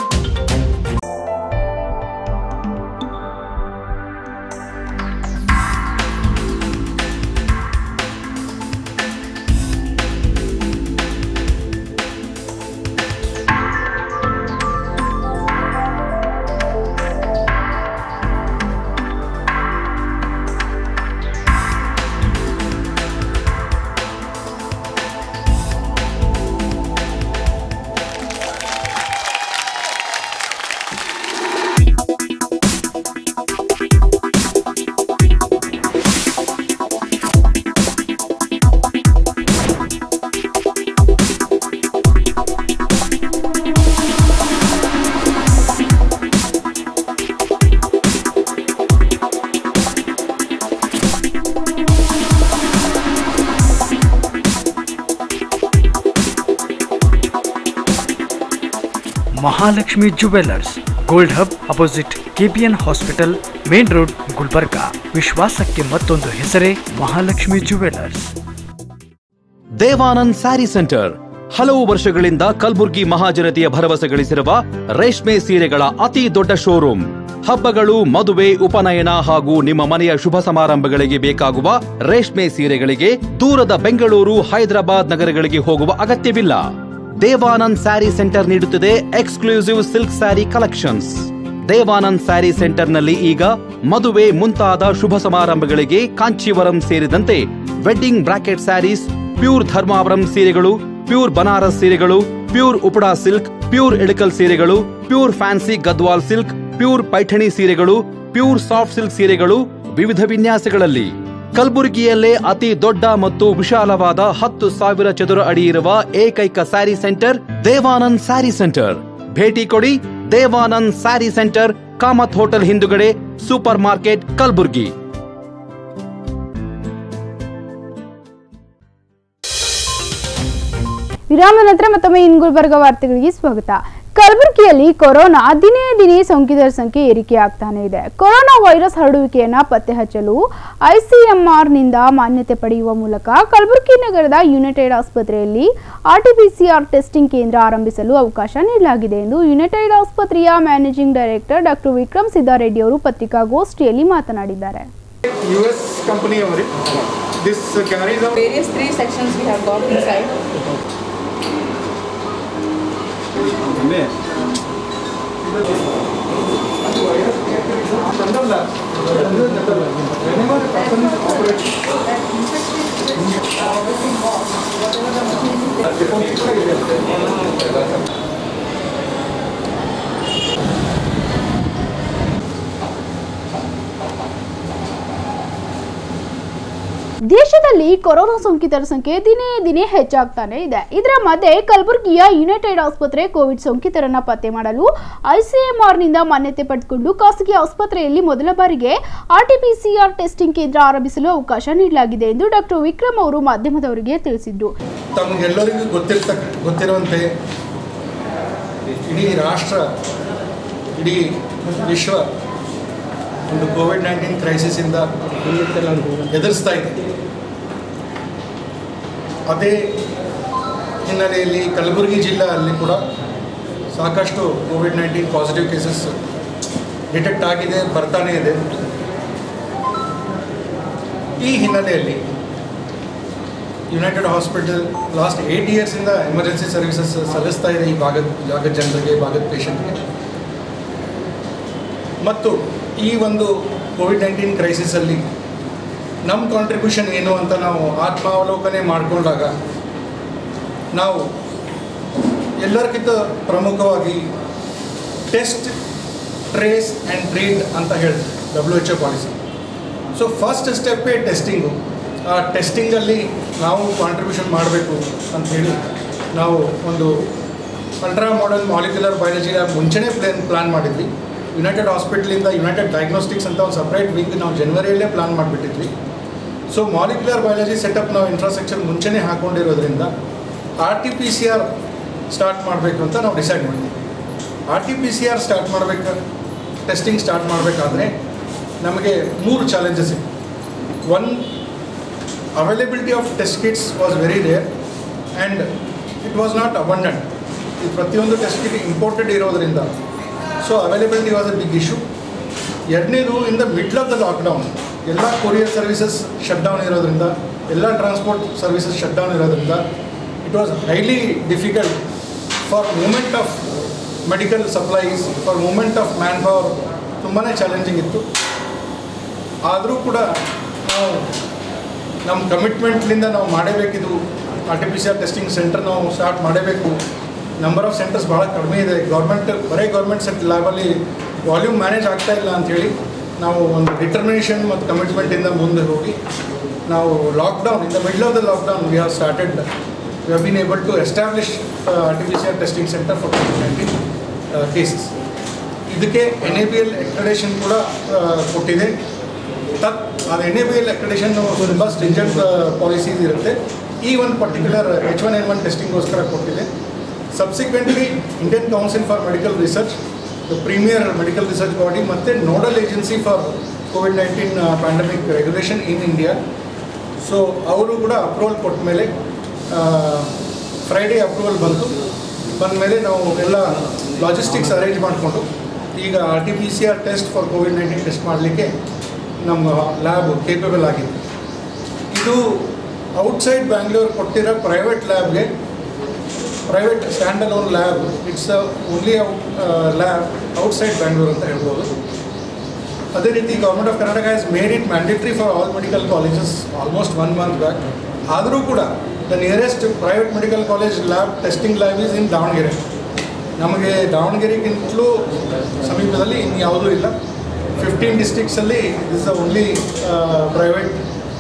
Mahalakshmi jewellers gold hub opposite KPN hospital main road Gulbarga ವಿಶ್ವಾಸಕ್ಕೆ ಮತ್ತೊಂದು ಹೆಸರೇ ಮಹಾಲಕ್ಷ್ಮಿ ಜುವೆಲ್ಲರ್ಸ್ ದೇವಾನಂದ್ ಸ್ಯಾರಿ ಸೆಂಟರ್ ಹಲವು ವರ್ಷಗಳಿಂದ ಕಲ್ಬುರ್ಗಿ ಮಹಾಜನತೆಯ ಭರವಸೆ ಗಳಿಸಿರುವ ರೇಷ್ಮೆ ಸೀರೆಗಳ ಅತಿ ದೊಡ್ಡ ಶೋರೂಮ್ ಹಬ್ಬಗಳು ಮದುವೆ ಉಪನಯನ ಹಾಗೂ ನಿಮ್ಮ ಮನೆಯ ಶುಭ ಸಮಾರಂಭಗಳಿಗೆ ಬೇಕಾಗುವ ರೇಷ್ಮೆ ಸೀರೆಗಳಿಗೆ ದೂರದ ಬೆಂಗಳೂರು ಹೈದರಾಬಾದ್ ನಗರಗಳಿಗೆ ಹೋಗುವ ಅಗತ್ಯವಿಲ್ಲ ದೇವಾನಂದ್ ಸ್ಯಾರಿ ಸೆಂಟರ್ ನೀಡುತ್ತಿದೆ exclusive silk sari collections Devanand sari ಸೆಂಟರ್ನಲ್ಲಿ ಈಗ ಮದುವೆ ಮುಂತಾದ ಶುಭ ಸಮಾರಂಭಗಳಿಗೆ ಕಾಂಚೀವರಂ ಸೇರಿದಂತೆ wedding bracket saris pure Dharmavaram ಸೀರೆಗಳು ಪ್ಯೂರ್ ಬನಾರಸ್ ಸೀರೆಗಳು pure Uppada silk pure Ilkal ಸೀರೆಗಳು pure fancy Gadwal silk pure Paithani ಸೀರೆಗಳು ಪ್ಯೂರ್ ಸಾಫ್ಟ್ ಸಿಲ್ಕ್ ಸೀರೆಗಳು ವಿವಿಧ ವಿನ್ಯಾಸಗಳಲ್ಲಿ ಕಲಬುರಗಿಯಲ್ಲೇ ಅತಿ ದೊಡ್ಡ ಮತ್ತು ವಿಶಾಲವಾದ ಹತ್ತು ಸಾವಿರ ಚದುರ ಅಡಿ ಇರುವ ಏಕೈಕ ಸ್ಯಾರಿ ಸೆಂಟರ್ ದೇವಾನಂದ್ ಸ್ಯಾರಿ ಸೆಂಟರ್ ಭೇಟಿ ಕೊಡಿ ದೇವಾನಂದ್ ಸ್ಯಾರಿ ಸೆಂಟರ್ ಕಾಮತ್ ಹೋಟೆಲ್ ಹಿಂದುಗಡೆ ಸೂಪರ್ ಮಾರ್ಕೆಟ್ ಕಲಬುರ್ಗಿ ವಿರಾಮದ ನಂತರ ಮತ್ತೊಮ್ಮೆ ಇನ್ ಗುಲ್ಬರ್ಗ ವಾರ್ತೆಗಳಿಗೆ ಸ್ವಾಗತ ಕಲಬುರಗಿಯಲ್ಲಿ ಕೊರೋನಾ ದಿನೇ ದಿನೇ ಸೋಂಕಿತರ ಸಂಖ್ಯೆ ಏರಿಕೆಯಾಗ್ತಾನೆ ಇದೆ ಕೊರೋನಾ ವೈರಸ್ ಹರಡುವಿಕೆಯನ್ನ ಪತ್ತೆ ಹಚ್ಚಲು ಐಸಿಎಂಆರ್ನಿಂದ ಮಾನ್ಯತೆ ಪಡೆಯುವ ಮೂಲಕ ಕಲಬುರಗಿ ನಗರದ ಯುನೈಟೆಡ್ ಆಸ್ಪತ್ರೆಯಲ್ಲಿ ಆರ್ಟಿಪಿಸಿಆರ್ ಟೆಸ್ಟಿಂಗ್ ಕೇಂದ್ರ ಆರಂಭಿಸಲು ಅವಕಾಶ ನೀಡಲಾಗಿದೆ ಎಂದು ಯುನೈಟೆಡ್ ಆಸ್ಪತ್ರೆಯ managing director doctor Vikram Siddareddy ಅವರು ಪತ್ರಿಕಾಗೋಷ್ಠಿಯಲ್ಲಿ ಮಾತನಾಡಿದ್ದಾರೆ US company over it. This uh, carries out various three sections we have got inside. Whenever a person operates, ದೇಶದಲ್ಲಿ ಕೊರೋನಾ ಸೋಂಕಿತರ ಸಂಖ್ಯೆ ದಿನೇ ದಿನೇ ಹೆಚ್ಚಾಗ್ತಾನೆ ಇದೆ ಇದರ ಮಧ್ಯೆ ಕಲಬುರಗಿಯ ಯುನೈಟೆಡ್ ಆಸ್ಪತ್ರೆ ಕೋವಿಡ್ ಸೋಂಕಿತರನ್ನ ಪತ್ತೆ ಮಾಡಲು ಐಸಿಎಂಆರ್ನಿಂದ ಮಾನ್ಯತೆ ಪಡೆದುಕೊಂಡು ಖಾಸಗಿ ಆಸ್ಪತ್ರೆಯಲ್ಲಿ ಮೊದಲ ಬಾರಿಗೆ ಆರ್ಟಿಪಿಸಿಆರ್ ಟೆಸ್ಟಿಂಗ್ ಕೇಂದ್ರ ಆರಂಭಿಸಲು ಅವಕಾಶ ನೀಡಲಾಗಿದೆ ಎಂದು ಡಾಕ್ಟರ್ ವಿಕ್ರಮ್ ಅವರು ಮಾಧ್ಯಮದವರಿಗೆ ತಿಳಿಸಿದ್ರು ತಮಗೆಲ್ಲರಿಗೂ ಗೊತ್ತಿರ್ತಕ್ಕ ಗೊತ್ತಿರುವಂತೆ ಇಡೀ ರಾಷ್ಟ್ರ ಇಡೀ ವಿಶ್ವ ಒಂದು ಕೋವಿಡ್ ನೈನ್ಟೀನ್ ಕ್ರೈಸಿಸಿಂದ ಎದುರಿಸ್ತಾ ಇದೆ ಅದೇ ಹಿನ್ನೆಲೆಯಲ್ಲಿ ಕಲಬುರಗಿ ಜಿಲ್ಲೆಯಲ್ಲಿ ಕೂಡ ಸಾಕಷ್ಟು covid nineteen positive cases detect ಆಗಿದೆ ಬರ್ತಾನೇ ಇದೆ ಈ ಹಿನ್ನೆಲೆಯಲ್ಲಿ ಯುನೈಟೆಡ್ ಹಾಸ್ಪಿಟಲ್ ಲಾಸ್ಟ್ ಏಯ್ಟ್ ಇಯರ್ಸಿಂದ ಎಮರ್ಜೆನ್ಸಿ ಸರ್ವಿಸಸ್ ಸಲ್ಲಿಸ್ತಾ ಇದೆ ಈ ಭಾಗದ ಭಾಗದ ಜನರಿಗೆ ಭಾಗದ ಪೇಷಂಟ್ಗೆ ಮತ್ತು ಈ ಒಂದು ಕೋವಿಡ್ ನೈನ್ಟೀನ್ ಕ್ರೈಸಿಸಲ್ಲಿ ನಮ್ಮ ಕಾಂಟ್ರಿಬ್ಯೂಷನ್ ಏನು ಅಂತ ನಾವು ಆತ್ಮಾವಲೋಕನೆ ಮಾಡಿಕೊಂಡಾಗ ನಾವು ಎಲ್ಲರಿಗಿಂತ ಪ್ರಮುಖವಾಗಿ ಟೆಸ್ಟ್ ಟ್ರೇಸ್ ಆ್ಯಂಡ್ ಟ್ರೀಟ್ ಅಂತ ಹೇಳ್ತೀವಿ W H O policy so first ಸ್ಟೆಪ್ಪೇ ಟೆಸ್ಟಿಂಗು ಆ ಟೆಸ್ಟಿಂಗಲ್ಲಿ ನಾವು ಕಾಂಟ್ರಿಬ್ಯೂಷನ್ ಮಾಡಬೇಕು ಅಂತ ಹೇಳಿ ನಾವು ಒಂದು ultra modern molecular biology lab ಮುಂಚೆನೇ ಪ್ಲಾನ್ ಪ್ಲಾನ್ ಮಾಡಿದ್ವಿ ಯುನೈಟೆಡ್ ಹಾಸ್ಪಿಟ್ಲಿಂದ ಯುನೈಟೆಡ್ ಡಯಾಗ್ನೋಸ್ಟಿಕ್ಸ್ ಅಂತ ಒಂದು ಸಪ್ರೇಟ್ ವಿಂಗ್ ನಾವು ಜನವರಿಯಲ್ಲೇ ಪ್ಲಾನ್ ಮಾಡಿಬಿಟ್ಟಿದ್ವಿ ಸೊ ಮಾಲಿಕ್ಯುಲರ್ ಬಯಾಲಜಿ ಸೆಟಪ್ ನಾವು ಇನ್ಫ್ರಾಸ್ಟ್ರಕ್ಚರ್ ಮುಂಚೆನೇ ಹಾಕ್ಕೊಂಡಿರೋದ್ರಿಂದ R T P C R start ಮಾಡಬೇಕು ಅಂತ ನಾವು ಡಿಸೈಡ್ ಮಾಡಿದ್ವಿ R T P C R start ಮಾಡಬೇಕು ಟೆಸ್ಟಿಂಗ್ ಸ್ಟಾರ್ಟ್ ಮಾಡಬೇಕಾದ್ರೆ ನಮಗೆ ಮೂರು ಚಾಲೆಂಜಸ್ ಇತ್ತು one availability of test kits was very rare and it was not abundant ಈ ಪ್ರತಿಯೊಂದು ಟೆಸ್ಟ್ ಕಿಟ್ ಇಂಪೋರ್ಟೆಡ್ ಇರೋದರಿಂದ so availability was a big issue ಎರಡನೇದು in the middle of the lockdown ಎಲ್ಲ ಕೊರಿಯರ್ ಸರ್ವಿಸಸ್ ಶಟ್ ಡೌನ್ ಇರೋದ್ರಿಂದ ಎಲ್ಲ ಟ್ರಾನ್ಸ್ಪೋರ್ಟ್ ಸರ್ವಿಸಸ್ ಶಟ್ ಡೌನ್ ಇರೋದ್ರಿಂದ it was highly difficult for movement of medical supplies for movement of manpower ತುಂಬಾ ಚಾಲೆಂಜಿಂಗ್ ಇತ್ತು ಆದರೂ ಕೂಡ ನಾವು ನಮ್ಮ ಕಮಿಟ್ಮೆಂಟ್ಲಿಂದ ನಾವು ಮಾಡಬೇಕಿದು R T P C R testing centre ನಾವು ಸ್ಟಾರ್ಟ್ ಮಾಡಬೇಕು ನಂಬರ್ ಆಫ್ ಸೆಂಟರ್ಸ್ ಭಾಳ ಕಡಿಮೆ ಇದೆ ಗೌರ್ಮೆಂಟ್ ಬರೀ ಗೌರ್ಮೆಂಟ್ ಸೆಂಟ್ ಲ್ಯಾಬಲ್ಲಿ ವಾಲ್ಯೂಮ್ ಮ್ಯಾನೇಜ್ ಆಗ್ತಾ ಇಲ್ಲ ಅಂಥೇಳಿ ನಾವು ಒಂದು ಡಿಟರ್ಮಿನೇಷನ್ ಮತ್ತು ಕಮಿಟ್ಮೆಂಟಿಂದ ಮುಂದೆ ಹೋಗಿ ನಾವು lockdown in the middle of the lockdown we have started we have been able to establish R T P C R testing centre for COVID nineteen cases ಇದಕ್ಕೆ N A B L accreditation ಕೂಡ ಆ, ಕೊಟ್ಟಿದೆ ತತ್ ಅದು N A B L accreditation ತುಂಬ ಸ್ಟ್ರಿಂಜೆಂಟ್ ಪಾಲಿಸೀಸ್ ಇರುತ್ತೆ ಈ ಒಂದು particular H one N one ಟೆಸ್ಟಿಂಗೋಸ್ಕರ ಕೊಟ್ಟಿದೆ subsequently Indian Council for Medical Research the premier medical research body ಮತ್ತು nodal agency for COVID nineteen pandemic regulation in India so ಅವರು ಕೂಡ ಅಪ್ರೂವಲ್ ಕೊಟ್ಟ ಮೇಲೆ ಫ್ರೈಡೇ ಅಪ್ರೂವಲ್ ಬಂತು ಬಂದ ಮೇಲೆ ನಾವು ಎಲ್ಲ ಲಾಜಿಸ್ಟಿಕ್ಸ್ ಅರೇಂಜ್ ಮಾಡಿಕೊಂಡು ಈಗ R T P C R test for COVID nineteen test ಮಾಡಲಿಕ್ಕೆ ನಮ್ಮ ಲ್ಯಾಬ್ ಕೇಪಬಲ್ ಆಗಿದೆ ಇದು ಔಟ್ಸೈಡ್ ಬ್ಯಾಂಗ್ಳೂರ್ ಕೊಟ್ಟಿರೋ ಪ್ರೈವೇಟ್ ಲ್ಯಾಬ್ಗೆ private standalone lab it's only lab outside Bangalore ಅಂತ ಹೇಳ್ಬೋದು ಅದೇ ರೀತಿ government of Karnataka has made it mandatory for all medical colleges almost one month back ಆದರೂ ಕೂಡ the nearest private medical college lab testing lab is in Davanagere ನಮಗೆ ದಾವಣಗೆರೆಗಿಂತಲೂ ಸಮೀಪದಲ್ಲಿ ಇನ್ಯಾವುದೂ ಇಲ್ಲ ಫಿಫ್ಟೀನ್ ಡಿಸ್ಟ್ರಿಕ್ಸಲ್ಲಿ this the only private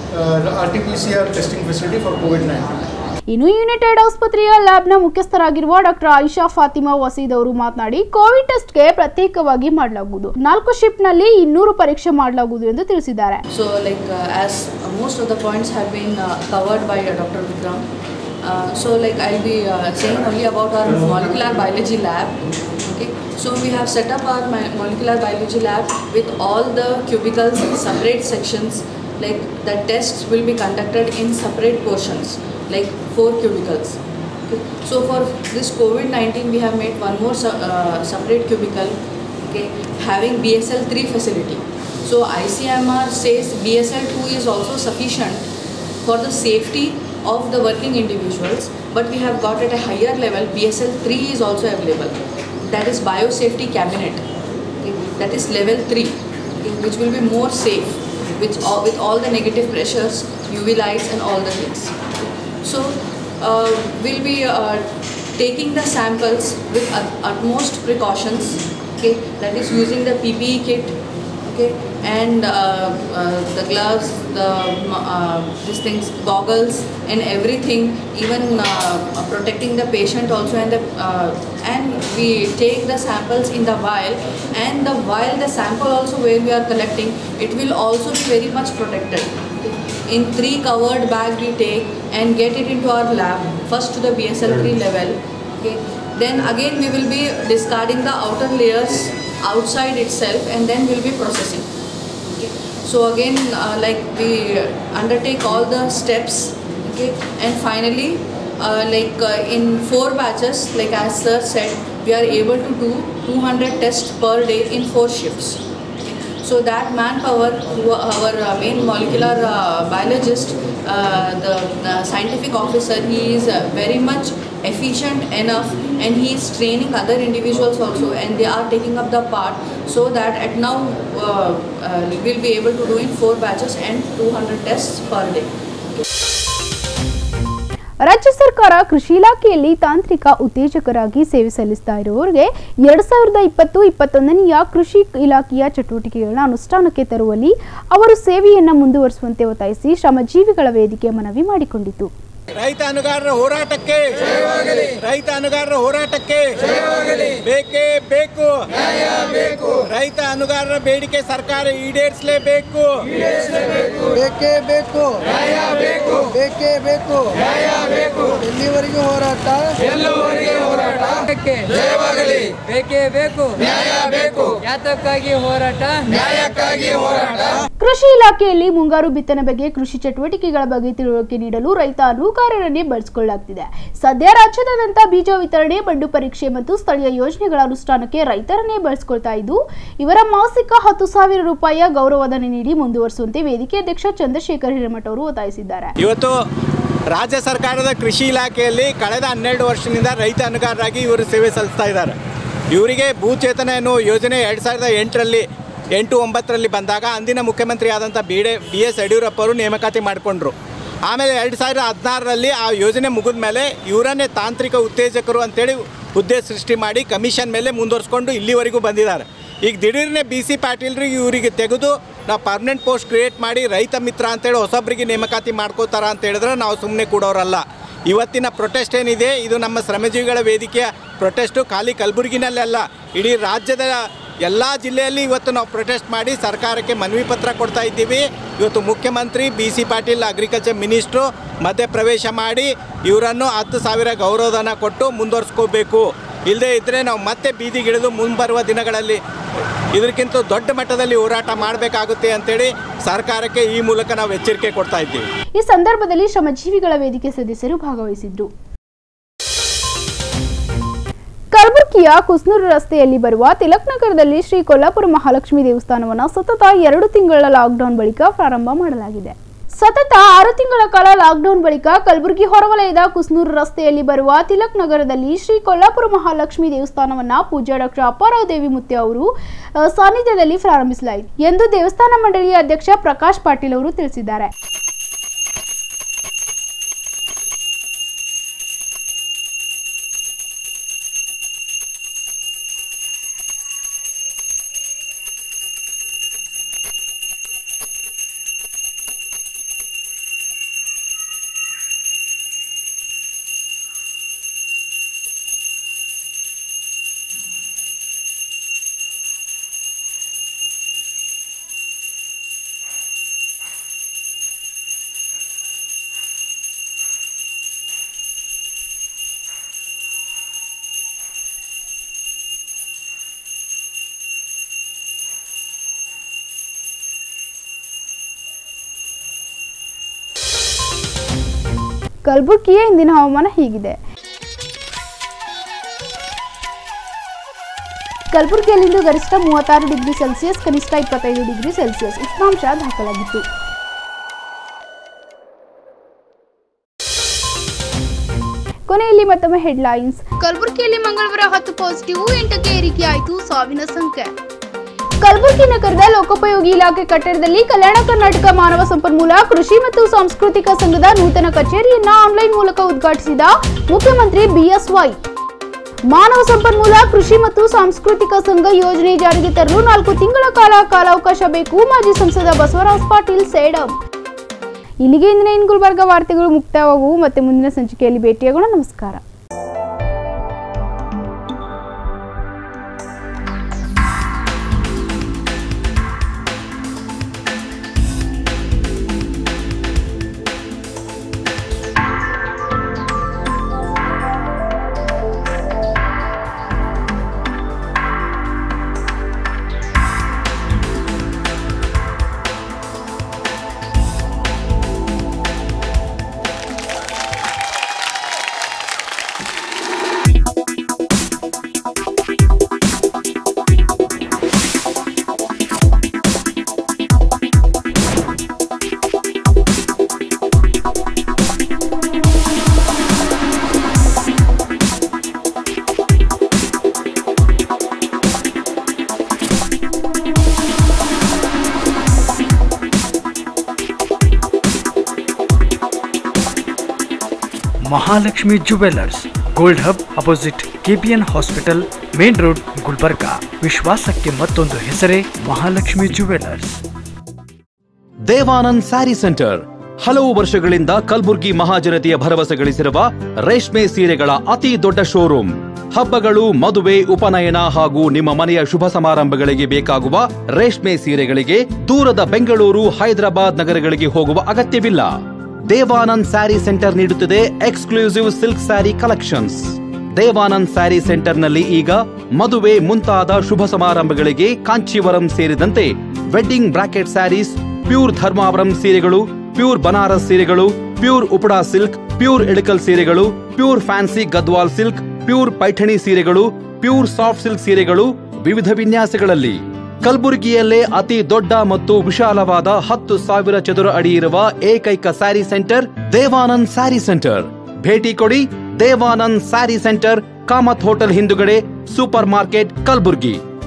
R T P C R testing facility for COVID nineteen ಇನ್ನು ಯುನೈಟೆಡ್ ಆಸ್ಪತ್ರೆಯ ಲ್ಯಾಬ್ನ ಮುಖ್ಯಸ್ಥರಾಗಿರುವ ಡಾಕ್ಟರ್ ಆಯಿಷಾ ಫಾತಿಮಾ ವಸೀದ್ ಅವರು ಮಾತನಾಡಿ ಕೋವಿಡ್ ಟೆಸ್ಟ್ಗೆ ಪ್ರತ್ಯೇಕವಾಗಿ ಮಾಡಲಾಗುವುದು ನಾಲ್ಕು ಶಿಫ್ಟ್ನಲ್ಲಿ ಇನ್ನೂರು ಪರೀಕ್ಷೆ ಮಾಡಲಾಗುವುದು ಎಂದು ತಿಳಿಸಿದ್ದಾರೆ So, like uh, as uh, most of the points have been uh, covered by uh, Dr. Vikram, uh, so like I'll be uh, saying only about our molecular biology lab. Okay, so we have set up our mi- molecular biology lab with all the cubicles, separate sections. Like the tests will be conducted in separate portions, like four cubicles. Okay. So for this COVID-19, we have made one more su- uh, separate cubicle, okay, having BSL-3 facility. So ICMR says BSL-2 is also sufficient for the safety of the working individuals, but we have got at a higher level BSL-3 is also available. That is biosafety cabinet. Okay, that is level 3, okay, which will be more safe, which all, with all the negative pressures, UV lights and all the things. So uh, we'll be uh, taking the samples with ut- utmost precautions. Okay, that is using the PPE kit. Okay, and uh, uh, the gloves, the um, uh, these things, goggles, and everything. Even uh, protecting the patient also, and the uh, and we take the samples in the vial, and the vial, the sample also where we are collecting, it will also be very much protected in three covered bag we take and get it into our lab first to the BSL3 level okay then again we will be discarding the outer layers outside itself and then we'll be processing okay so again uh, like we undertake all the steps okay and finally uh, like uh, in four batches like as sir said we are able to do 200 tests per day in four shifts. So that manpower, who our uh, main molecular uh, biologist, uh, the, the scientific officer, he is uh, very much efficient enough and he is training other individuals also and they are taking up the part so that at now uh, uh, we'll be able to do in four batches and 200 tests per day. ರಾಜ್ಯ ಸರ್ಕಾರ ಕೃಷಿ ಇಲಾಖೆಯಲ್ಲಿ ತಾಂತ್ರಿಕ ಉತ್ತೇಜಕರಾಗಿ ಸೇವೆ ಸಲ್ಲಿಸ್ತಾ ಇರುವವರಿಗೆ ಎರಡ್ ಸಾವಿರದ ಇಪ್ಪತ್ತು ಇಪ್ಪತ್ತೊಂದನೆಯ ಕೃಷಿ ಇಲಾಖೆಯ ಚಟುವಟಿಕೆಗಳನ್ನ ಅನುಷ್ಠಾನಕ್ಕೆ ತರುವಲ್ಲಿ ಅವರು ಸೇವೆಯನ್ನ ಮುಂದುವರಿಸುವಂತೆ ಒತ್ತಾಯಿಸಿ ಶ್ರಮಜೀವಿಗಳ ವೇದಿಕೆ ಮನವಿ ಮಾಡಿಕೊಂಡಿತು ರೈತ ಅನುಗಾರರ ಹೋರಾಟಕ್ಕೆ ರೈತ ಅನುಗಾರರ ಹೋರಾಟಕ್ಕೆ ಬೇಕೇ ಬೇಕು ರೈತ ಅನುಗಾರರ ಬೇಡಿಕೆ ಸರ್ಕಾರ ಈಡೇರಿಸಲೇಬೇಕು ಬೇಕೇ ಬೇಕು ಬೇಕೇ ಬೇಕು ಎಲ್ಲಿವರೆಗೂ ಹೋರಾಟ ಜಯವಾಗಲಿ ಬೇಕೇ ಬೇಕು ನ್ಯಾಯ ಬೇಕು ಯಾತಕ್ಕಾಗಿ ಹೋರಾಟ ನ್ಯಾಯಕ್ಕಾಗಿ ಹೋರಾಟ ಕೃಷಿ ಇಲಾಖೆಯಲ್ಲಿ ಮುಂಗಾರು ಬಿತ್ತನೆ ಬಗ್ಗೆ ಕೃಷಿ ಚಟುವಟಿಕೆಗಳ ಬಗ್ಗೆ ತಿಳುವಳಿಕೆ ನೀಡಲು ರೈತ ಅನುಕಾರರನ್ನೇ ಬಳಸಿಕೊಳ್ಳಲಾಗ್ತಿದೆ ಸದ್ಯ ರಾಜ್ಯದಾದ್ಯಂತ ಬೀಜ ವಿತರಣೆ ಮಣ್ಣು ಪರೀಕ್ಷೆ ಮತ್ತು ಸ್ಥಳೀಯ ಯೋಜನೆಗಳ ಅನುಷ್ಠಾನಕ್ಕೆ ರೈತರನ್ನೇ ಬಳಸಿಕೊಳ್ತಾ ಇದ್ದು ಇವರ ಮಾಸಿಕ ಹತ್ತು ಸಾವಿರ ರೂಪಾಯಿಯ ಗೌರವಧನ ನೀಡಿ ಮುಂದುವರಿಸುವಂತೆ ವೇದಿಕೆ ಅಧ್ಯಕ್ಷ ಚಂದ್ರಶೇಖರ್ ಹಿರೇಮಠ ಅವರು ಒತ್ತಾಯಿಸಿದ್ದಾರೆ ಇವತ್ತು ರಾಜ್ಯ ಸರ್ಕಾರದ ಕೃಷಿ ಇಲಾಖೆಯಲ್ಲಿ ಕಳೆದ ಹನ್ನೆರಡು ವರ್ಷದಿಂದ ರೈತ ಅನುಗಾರರಾಗಿ ಇವರು ಸೇವೆ ಸಲ್ಲಿಸ್ತಾ ಇದ್ದಾರೆ ಇವರಿಗೆ ಭೂಚೇತನ ಎನ್ನುವ ಯೋಜನೆ ಎರಡು ಸಾವಿರದ ಎಂಟರಲ್ಲಿ ಎಂಟು ಒಂಬತ್ತರಲ್ಲಿ ಬಂದಾಗ ಅಂದಿನ ಮುಖ್ಯಮಂತ್ರಿ ಆದಂಥ ಬಿ ಡೆ ಬಿ ಎಸ್ ಯಡಿಯೂರಪ್ಪ ಅವರು ನೇಮಕಾತಿ ಮಾಡಿಕೊಂಡ್ರು ಆಮೇಲೆ ಎರಡು ಸಾವಿರದ ಹದಿನಾರರಲ್ಲಿ ಆ ಯೋಜನೆ ಮುಗಿದ ಮೇಲೆ ಇವರನ್ನೇ ತಾಂತ್ರಿಕ ಉತ್ತೇಜಕರು ಅಂತೇಳಿ ಹುದ್ದೆ ಸೃಷ್ಟಿ ಮಾಡಿ ಕಮಿಷನ್ ಮೇಲೆ ಮುಂದುವರಿಸ್ಕೊಂಡು ಇಲ್ಲಿವರೆಗೂ ಬಂದಿದ್ದಾರೆ ಈಗ ದಿಢೀರ್ನೆ ಬಿ ಸಿ ಪಾಟೀಲ್ರಿಗೆ ಇವರಿಗೆ ತೆಗೆದು ನಾವು ಪರ್ಮನೆಂಟ್ ಪೋಸ್ಟ್ ಕ್ರಿಯೇಟ್ ಮಾಡಿ ರೈತ ಮಿತ್ರ ಅಂತೇಳಿ ಹೊಸೊಬ್ಬರಿಗೆ ನೇಮಕಾತಿ ಮಾಡ್ಕೋತಾರ ಅಂತ ಹೇಳಿದ್ರೆ ನಾವು ಸುಮ್ಮನೆ ಕೂಡೋರಲ್ಲ ಇವತ್ತಿನ ಪ್ರೊಟೆಸ್ಟ್ ಏನಿದೆ ಇದು ನಮ್ಮ ಶ್ರಮಜೀವಿಗಳ ವೇದಿಕೆಯ ಪ್ರೊಟೆಸ್ಟು ಖಾಲಿ ಕಲಬುರಗಿನಲ್ಲೆಲ್ಲ ಇಡೀ ರಾಜ್ಯದ ಎಲ್ಲ ಜಿಲ್ಲೆಯಲ್ಲಿ ಇವತ್ತು ನಾವು ಪ್ರೊಟೆಸ್ಟ್ ಮಾಡಿ ಸರ್ಕಾರಕ್ಕೆ ಮನವಿ ಪತ್ರ ಕೊಡ್ತಾ ಇದ್ದೀವಿ ಇವತ್ತು ಮುಖ್ಯಮಂತ್ರಿ B C Patil agriculture minister ಮಧ್ಯ ಪ್ರವೇಶ ಮಾಡಿ ಇವರನ್ನು ಹತ್ತು ಸಾವಿರ ಗೌರವಧನ ಕೊಟ್ಟು ಮುಂದುವರಿಸ್ಕೋಬೇಕು ಇಲ್ಲದೇ ಇದ್ದರೆ ನಾವು ಮತ್ತೆ ಬೀದಿಗಿಳಿದು ಮುಂಬರುವ ದಿನಗಳಲ್ಲಿ ಇದಕ್ಕಿಂತ ದೊಡ್ಡ ಮಟ್ಟದಲ್ಲಿ ಹೋರಾಟ ಮಾಡಬೇಕಾಗುತ್ತೆ ಅಂತೇಳಿ ಸರ್ಕಾರಕ್ಕೆ ಈ ಮೂಲಕ ನಾವು ಎಚ್ಚರಿಕೆ ಕೊಡ್ತಾ ಇದ್ದೀವಿ ಈ ಸಂದರ್ಭದಲ್ಲಿ ಶ್ರಮಜೀವಿಗಳ ವೇದಿಕೆ ಸದಸ್ಯರು ಭಾಗವಹಿಸಿದ್ರು ಕಲಬುರಗಿಯ ಕುಸ್ನೂರು ರಸ್ತೆಯಲ್ಲಿ ಬರುವ ತಿಲಕ್ ನಗರದಲ್ಲಿ ಶ್ರೀ ಕೊಲ್ಲಾಪುರ ಮಹಾಲಕ್ಷ್ಮಿ ದೇವಸ್ಥಾನವನ್ನು ಸತತ ಎರಡು ತಿಂಗಳ ಲಾಕ್ಡೌನ್ ಬಳಿಕ ಪ್ರಾರಂಭ ಮಾಡಲಾಗಿದೆ ಸತತ ಆರು ತಿಂಗಳ ಕಾಲ ಲಾಕ್ಡೌನ್ ಬಳಿಕ ಕಲಬುರಗಿ ಹೊರವಲಯದ ಕುಸ್ನೂರು ರಸ್ತೆಯಲ್ಲಿ ಬರುವ ತಿಲಕ್ ನಗರದಲ್ಲಿ ಶ್ರೀ ಕೊಲ್ಲಾಪುರ ಮಹಾಲಕ್ಷ್ಮಿ ದೇವಸ್ಥಾನವನ್ನ ಪೂಜ್ಯ ಡಾಕ್ಟರ್ ಅಪ್ಪಾರಾವ್ ದೇವಿ ಮುತ್ಯ ಅವರು ಅ, ಸಾನ್ನಿಧ್ಯದಲ್ಲಿ ಪ್ರಾರಂಭಿಸಲಾಯಿತು ಎಂದು ದೇವಸ್ಥಾನ ಮಂಡಳಿಯ ಅಧ್ಯಕ್ಷ ಪ್ರಕಾಶ್ ಪಾಟೀಲ್ ಅವರು ತಿಳಿಸಿದ್ದಾರೆ ಕಲಬುರಗಿಯ ಇಂದಿನ ಹವಾಮಾನ ಹೀಗಿದೆ ಕಲಬುರಗಿಯಲ್ಲಿಂದು ಗರಿಷ್ಠ ಮೂವತ್ತಾರು ಡಿಗ್ರಿ ಸೆಲ್ಸಿಯಸ್ ಕನಿಷ್ಠ ಇಪ್ಪತ್ತೈದು ಡಿಗ್ರಿ ಸೆಲ್ಸಿಯಸ್ ಉಷ್ಣಾಂಶ ದಾಖಲಾಗಿತ್ತು ಕೊನೆಯಲ್ಲಿ ಮತ್ತೊಮ್ಮೆ ಹೆಡ್ಲೈನ್ಸ್ ಕಲಬುರಗಿಯಲ್ಲಿ ಮಂಗಳವಾರ ಹತ್ತು ಪಾಸಿಟಿವ್ ಎಂಟಕ್ಕೆ ಏರಿಕೆಯಾಯಿತು ಸಾವಿನ ಸಂಖ್ಯೆ ಕಲಬುರಗಿ ನಗರದ ಲೋಕೋಪಯೋಗಿ ಇಲಾಖೆ ಕಟ್ಟಡದಲ್ಲಿ ಕಲ್ಯಾಣ ಕರ್ನಾಟಕ ಮಾನವ ಸಂಪನ್ಮೂಲ ಕೃಷಿ ಮತ್ತು ಸಾಂಸ್ಕೃತಿಕ ಸಂಘದ ನೂತನ ಕಚೇರಿಯನ್ನ ಆನ್ಲೈನ್ ಮೂಲಕ ಉದ್ಘಾಟಿಸಿದ ಮುಖ್ಯಮಂತ್ರಿ ಬಿಎಸ್ವೈ ಮಾನವ ಸಂಪನ್ಮೂಲ ಕೃಷಿ ಮತ್ತು ಸಾಂಸ್ಕೃತಿಕ ಸಂಘ ಯೋಜನೆ ಜಾರಿಗೆ ತರಲು ನಾಲ್ಕು ತಿಂಗಳ ಕಾಲ ಕಾಲಾವಕಾಶ ಬೇಕು ಮಾಜಿ ಸಂಸದ ಬಸವರಾಜ್ ಪಾಟೀಲ್ ಸೇಡಂ ಇಲ್ಲಿಗೆ ಇಂದಿನ ಇನ್ ಗುಲ್ಬರ್ಗ ವಾರ್ತೆಗಳು ಮುಕ್ತಾಯವಾಗುವು ಮತ್ತೆ ಮುಂದಿನ ಸಂಚಿಕೆಯಲ್ಲಿ ಭೇಟಿಯಾಗೋಣ ನಮಸ್ಕಾರ Mahalakshmi jewellers gold hub opposite KPN hospital main road Gulbarga ವಿಶ್ವಾಸಕ್ಕೆ ಮತ್ತೊಂದು ಹೆಸರೇ ಮಹಾಲಕ್ಷ್ಮಿ ಜುವೆಲ್ಲರ್ಸ್ ದೇವಾನಂದ್ ಸ್ಯಾರಿ ಸೆಂಟರ್ ಹಲವು ವರ್ಷಗಳಿಂದ ಕಲ್ಬುರ್ಗಿ ಮಹಾಜನತೆಯ ಭರವಸೆ ಗಳಿಸಿರುವ ರೇಷ್ಮೆ ಸೀರೆಗಳ ಅತಿ ದೊಡ್ಡ ಶೋರೂಮ್ ಹಬ್ಬಗಳು ಮದುವೆ ಉಪನಯನ ಹಾಗೂ ನಿಮ್ಮ ಮನೆಯ ಶುಭ ಸಮಾರಂಭಗಳಿಗೆ ಬೇಕಾಗುವ ರೇಷ್ಮೆ ಸೀರೆಗಳಿಗೆ ದೂರದ ಬೆಂಗಳೂರು ಹೈದರಾಬಾದ್ ನಗರಗಳಿಗೆ ಹೋಗುವ ಅಗತ್ಯವಿಲ್ಲ ದೇವಾನಂದ್ ಸ್ಯಾರಿ ಸೆಂಟರ್ ನೀಡುತ್ತಿದೆ exclusive silk sari collections Devanand sari ಸೆಂಟರ್ನಲ್ಲಿ ಈಗ ಮದುವೆ ಮುಂತಾದ ಶುಭ ಸಮಾರಂಭಗಳಿಗೆ ಕಾಂಚೀವರಂ ಸೇರಿದಂತೆ wedding bracket saris pure Dharmavaram ಸೀರೆಗಳು ಪ್ಯೂರ್ ಬನಾರಸ್ ಸೀರೆಗಳು pure Uppada silk pure Ilkal ಸೀರೆಗಳು pure fancy Gadwal silk pure Paithani ಸೀರೆಗಳು ಪ್ಯೂರ್ ಸಾಫ್ಟ್ ಸಿಲ್ಕ್ ಸೀರೆಗಳು ವಿವಿಧ ವಿನ್ಯಾಸಗಳಲ್ಲಿ ಕಲಬುರಗಿಯಲ್ಲೇ ಅತಿ ದೊಡ್ಡ ಮತ್ತು ವಿಶಾಲವಾದ ಹತ್ತು ಸಾವಿರ ಚದುರ ಅಡಿ ಇರುವ ಏಕೈಕ ಸ್ಯಾರಿ ಸೆಂಟರ್ ದೇವಾನಂದ್ ಸ್ಯಾರಿ ಸೆಂಟರ್ ಭೇಟಿ ಕೊಡಿ ದೇವಾನಂದ್ ಸ್ಯಾರಿ ಸೆಂಟರ್ ಕಾಮತ್ ಹೋಟೆಲ್ ಹಿಂದುಗಡೆ ಸೂಪರ್ ಮಾರ್ಕೆಟ್ ಕಲಬುರ್ಗಿ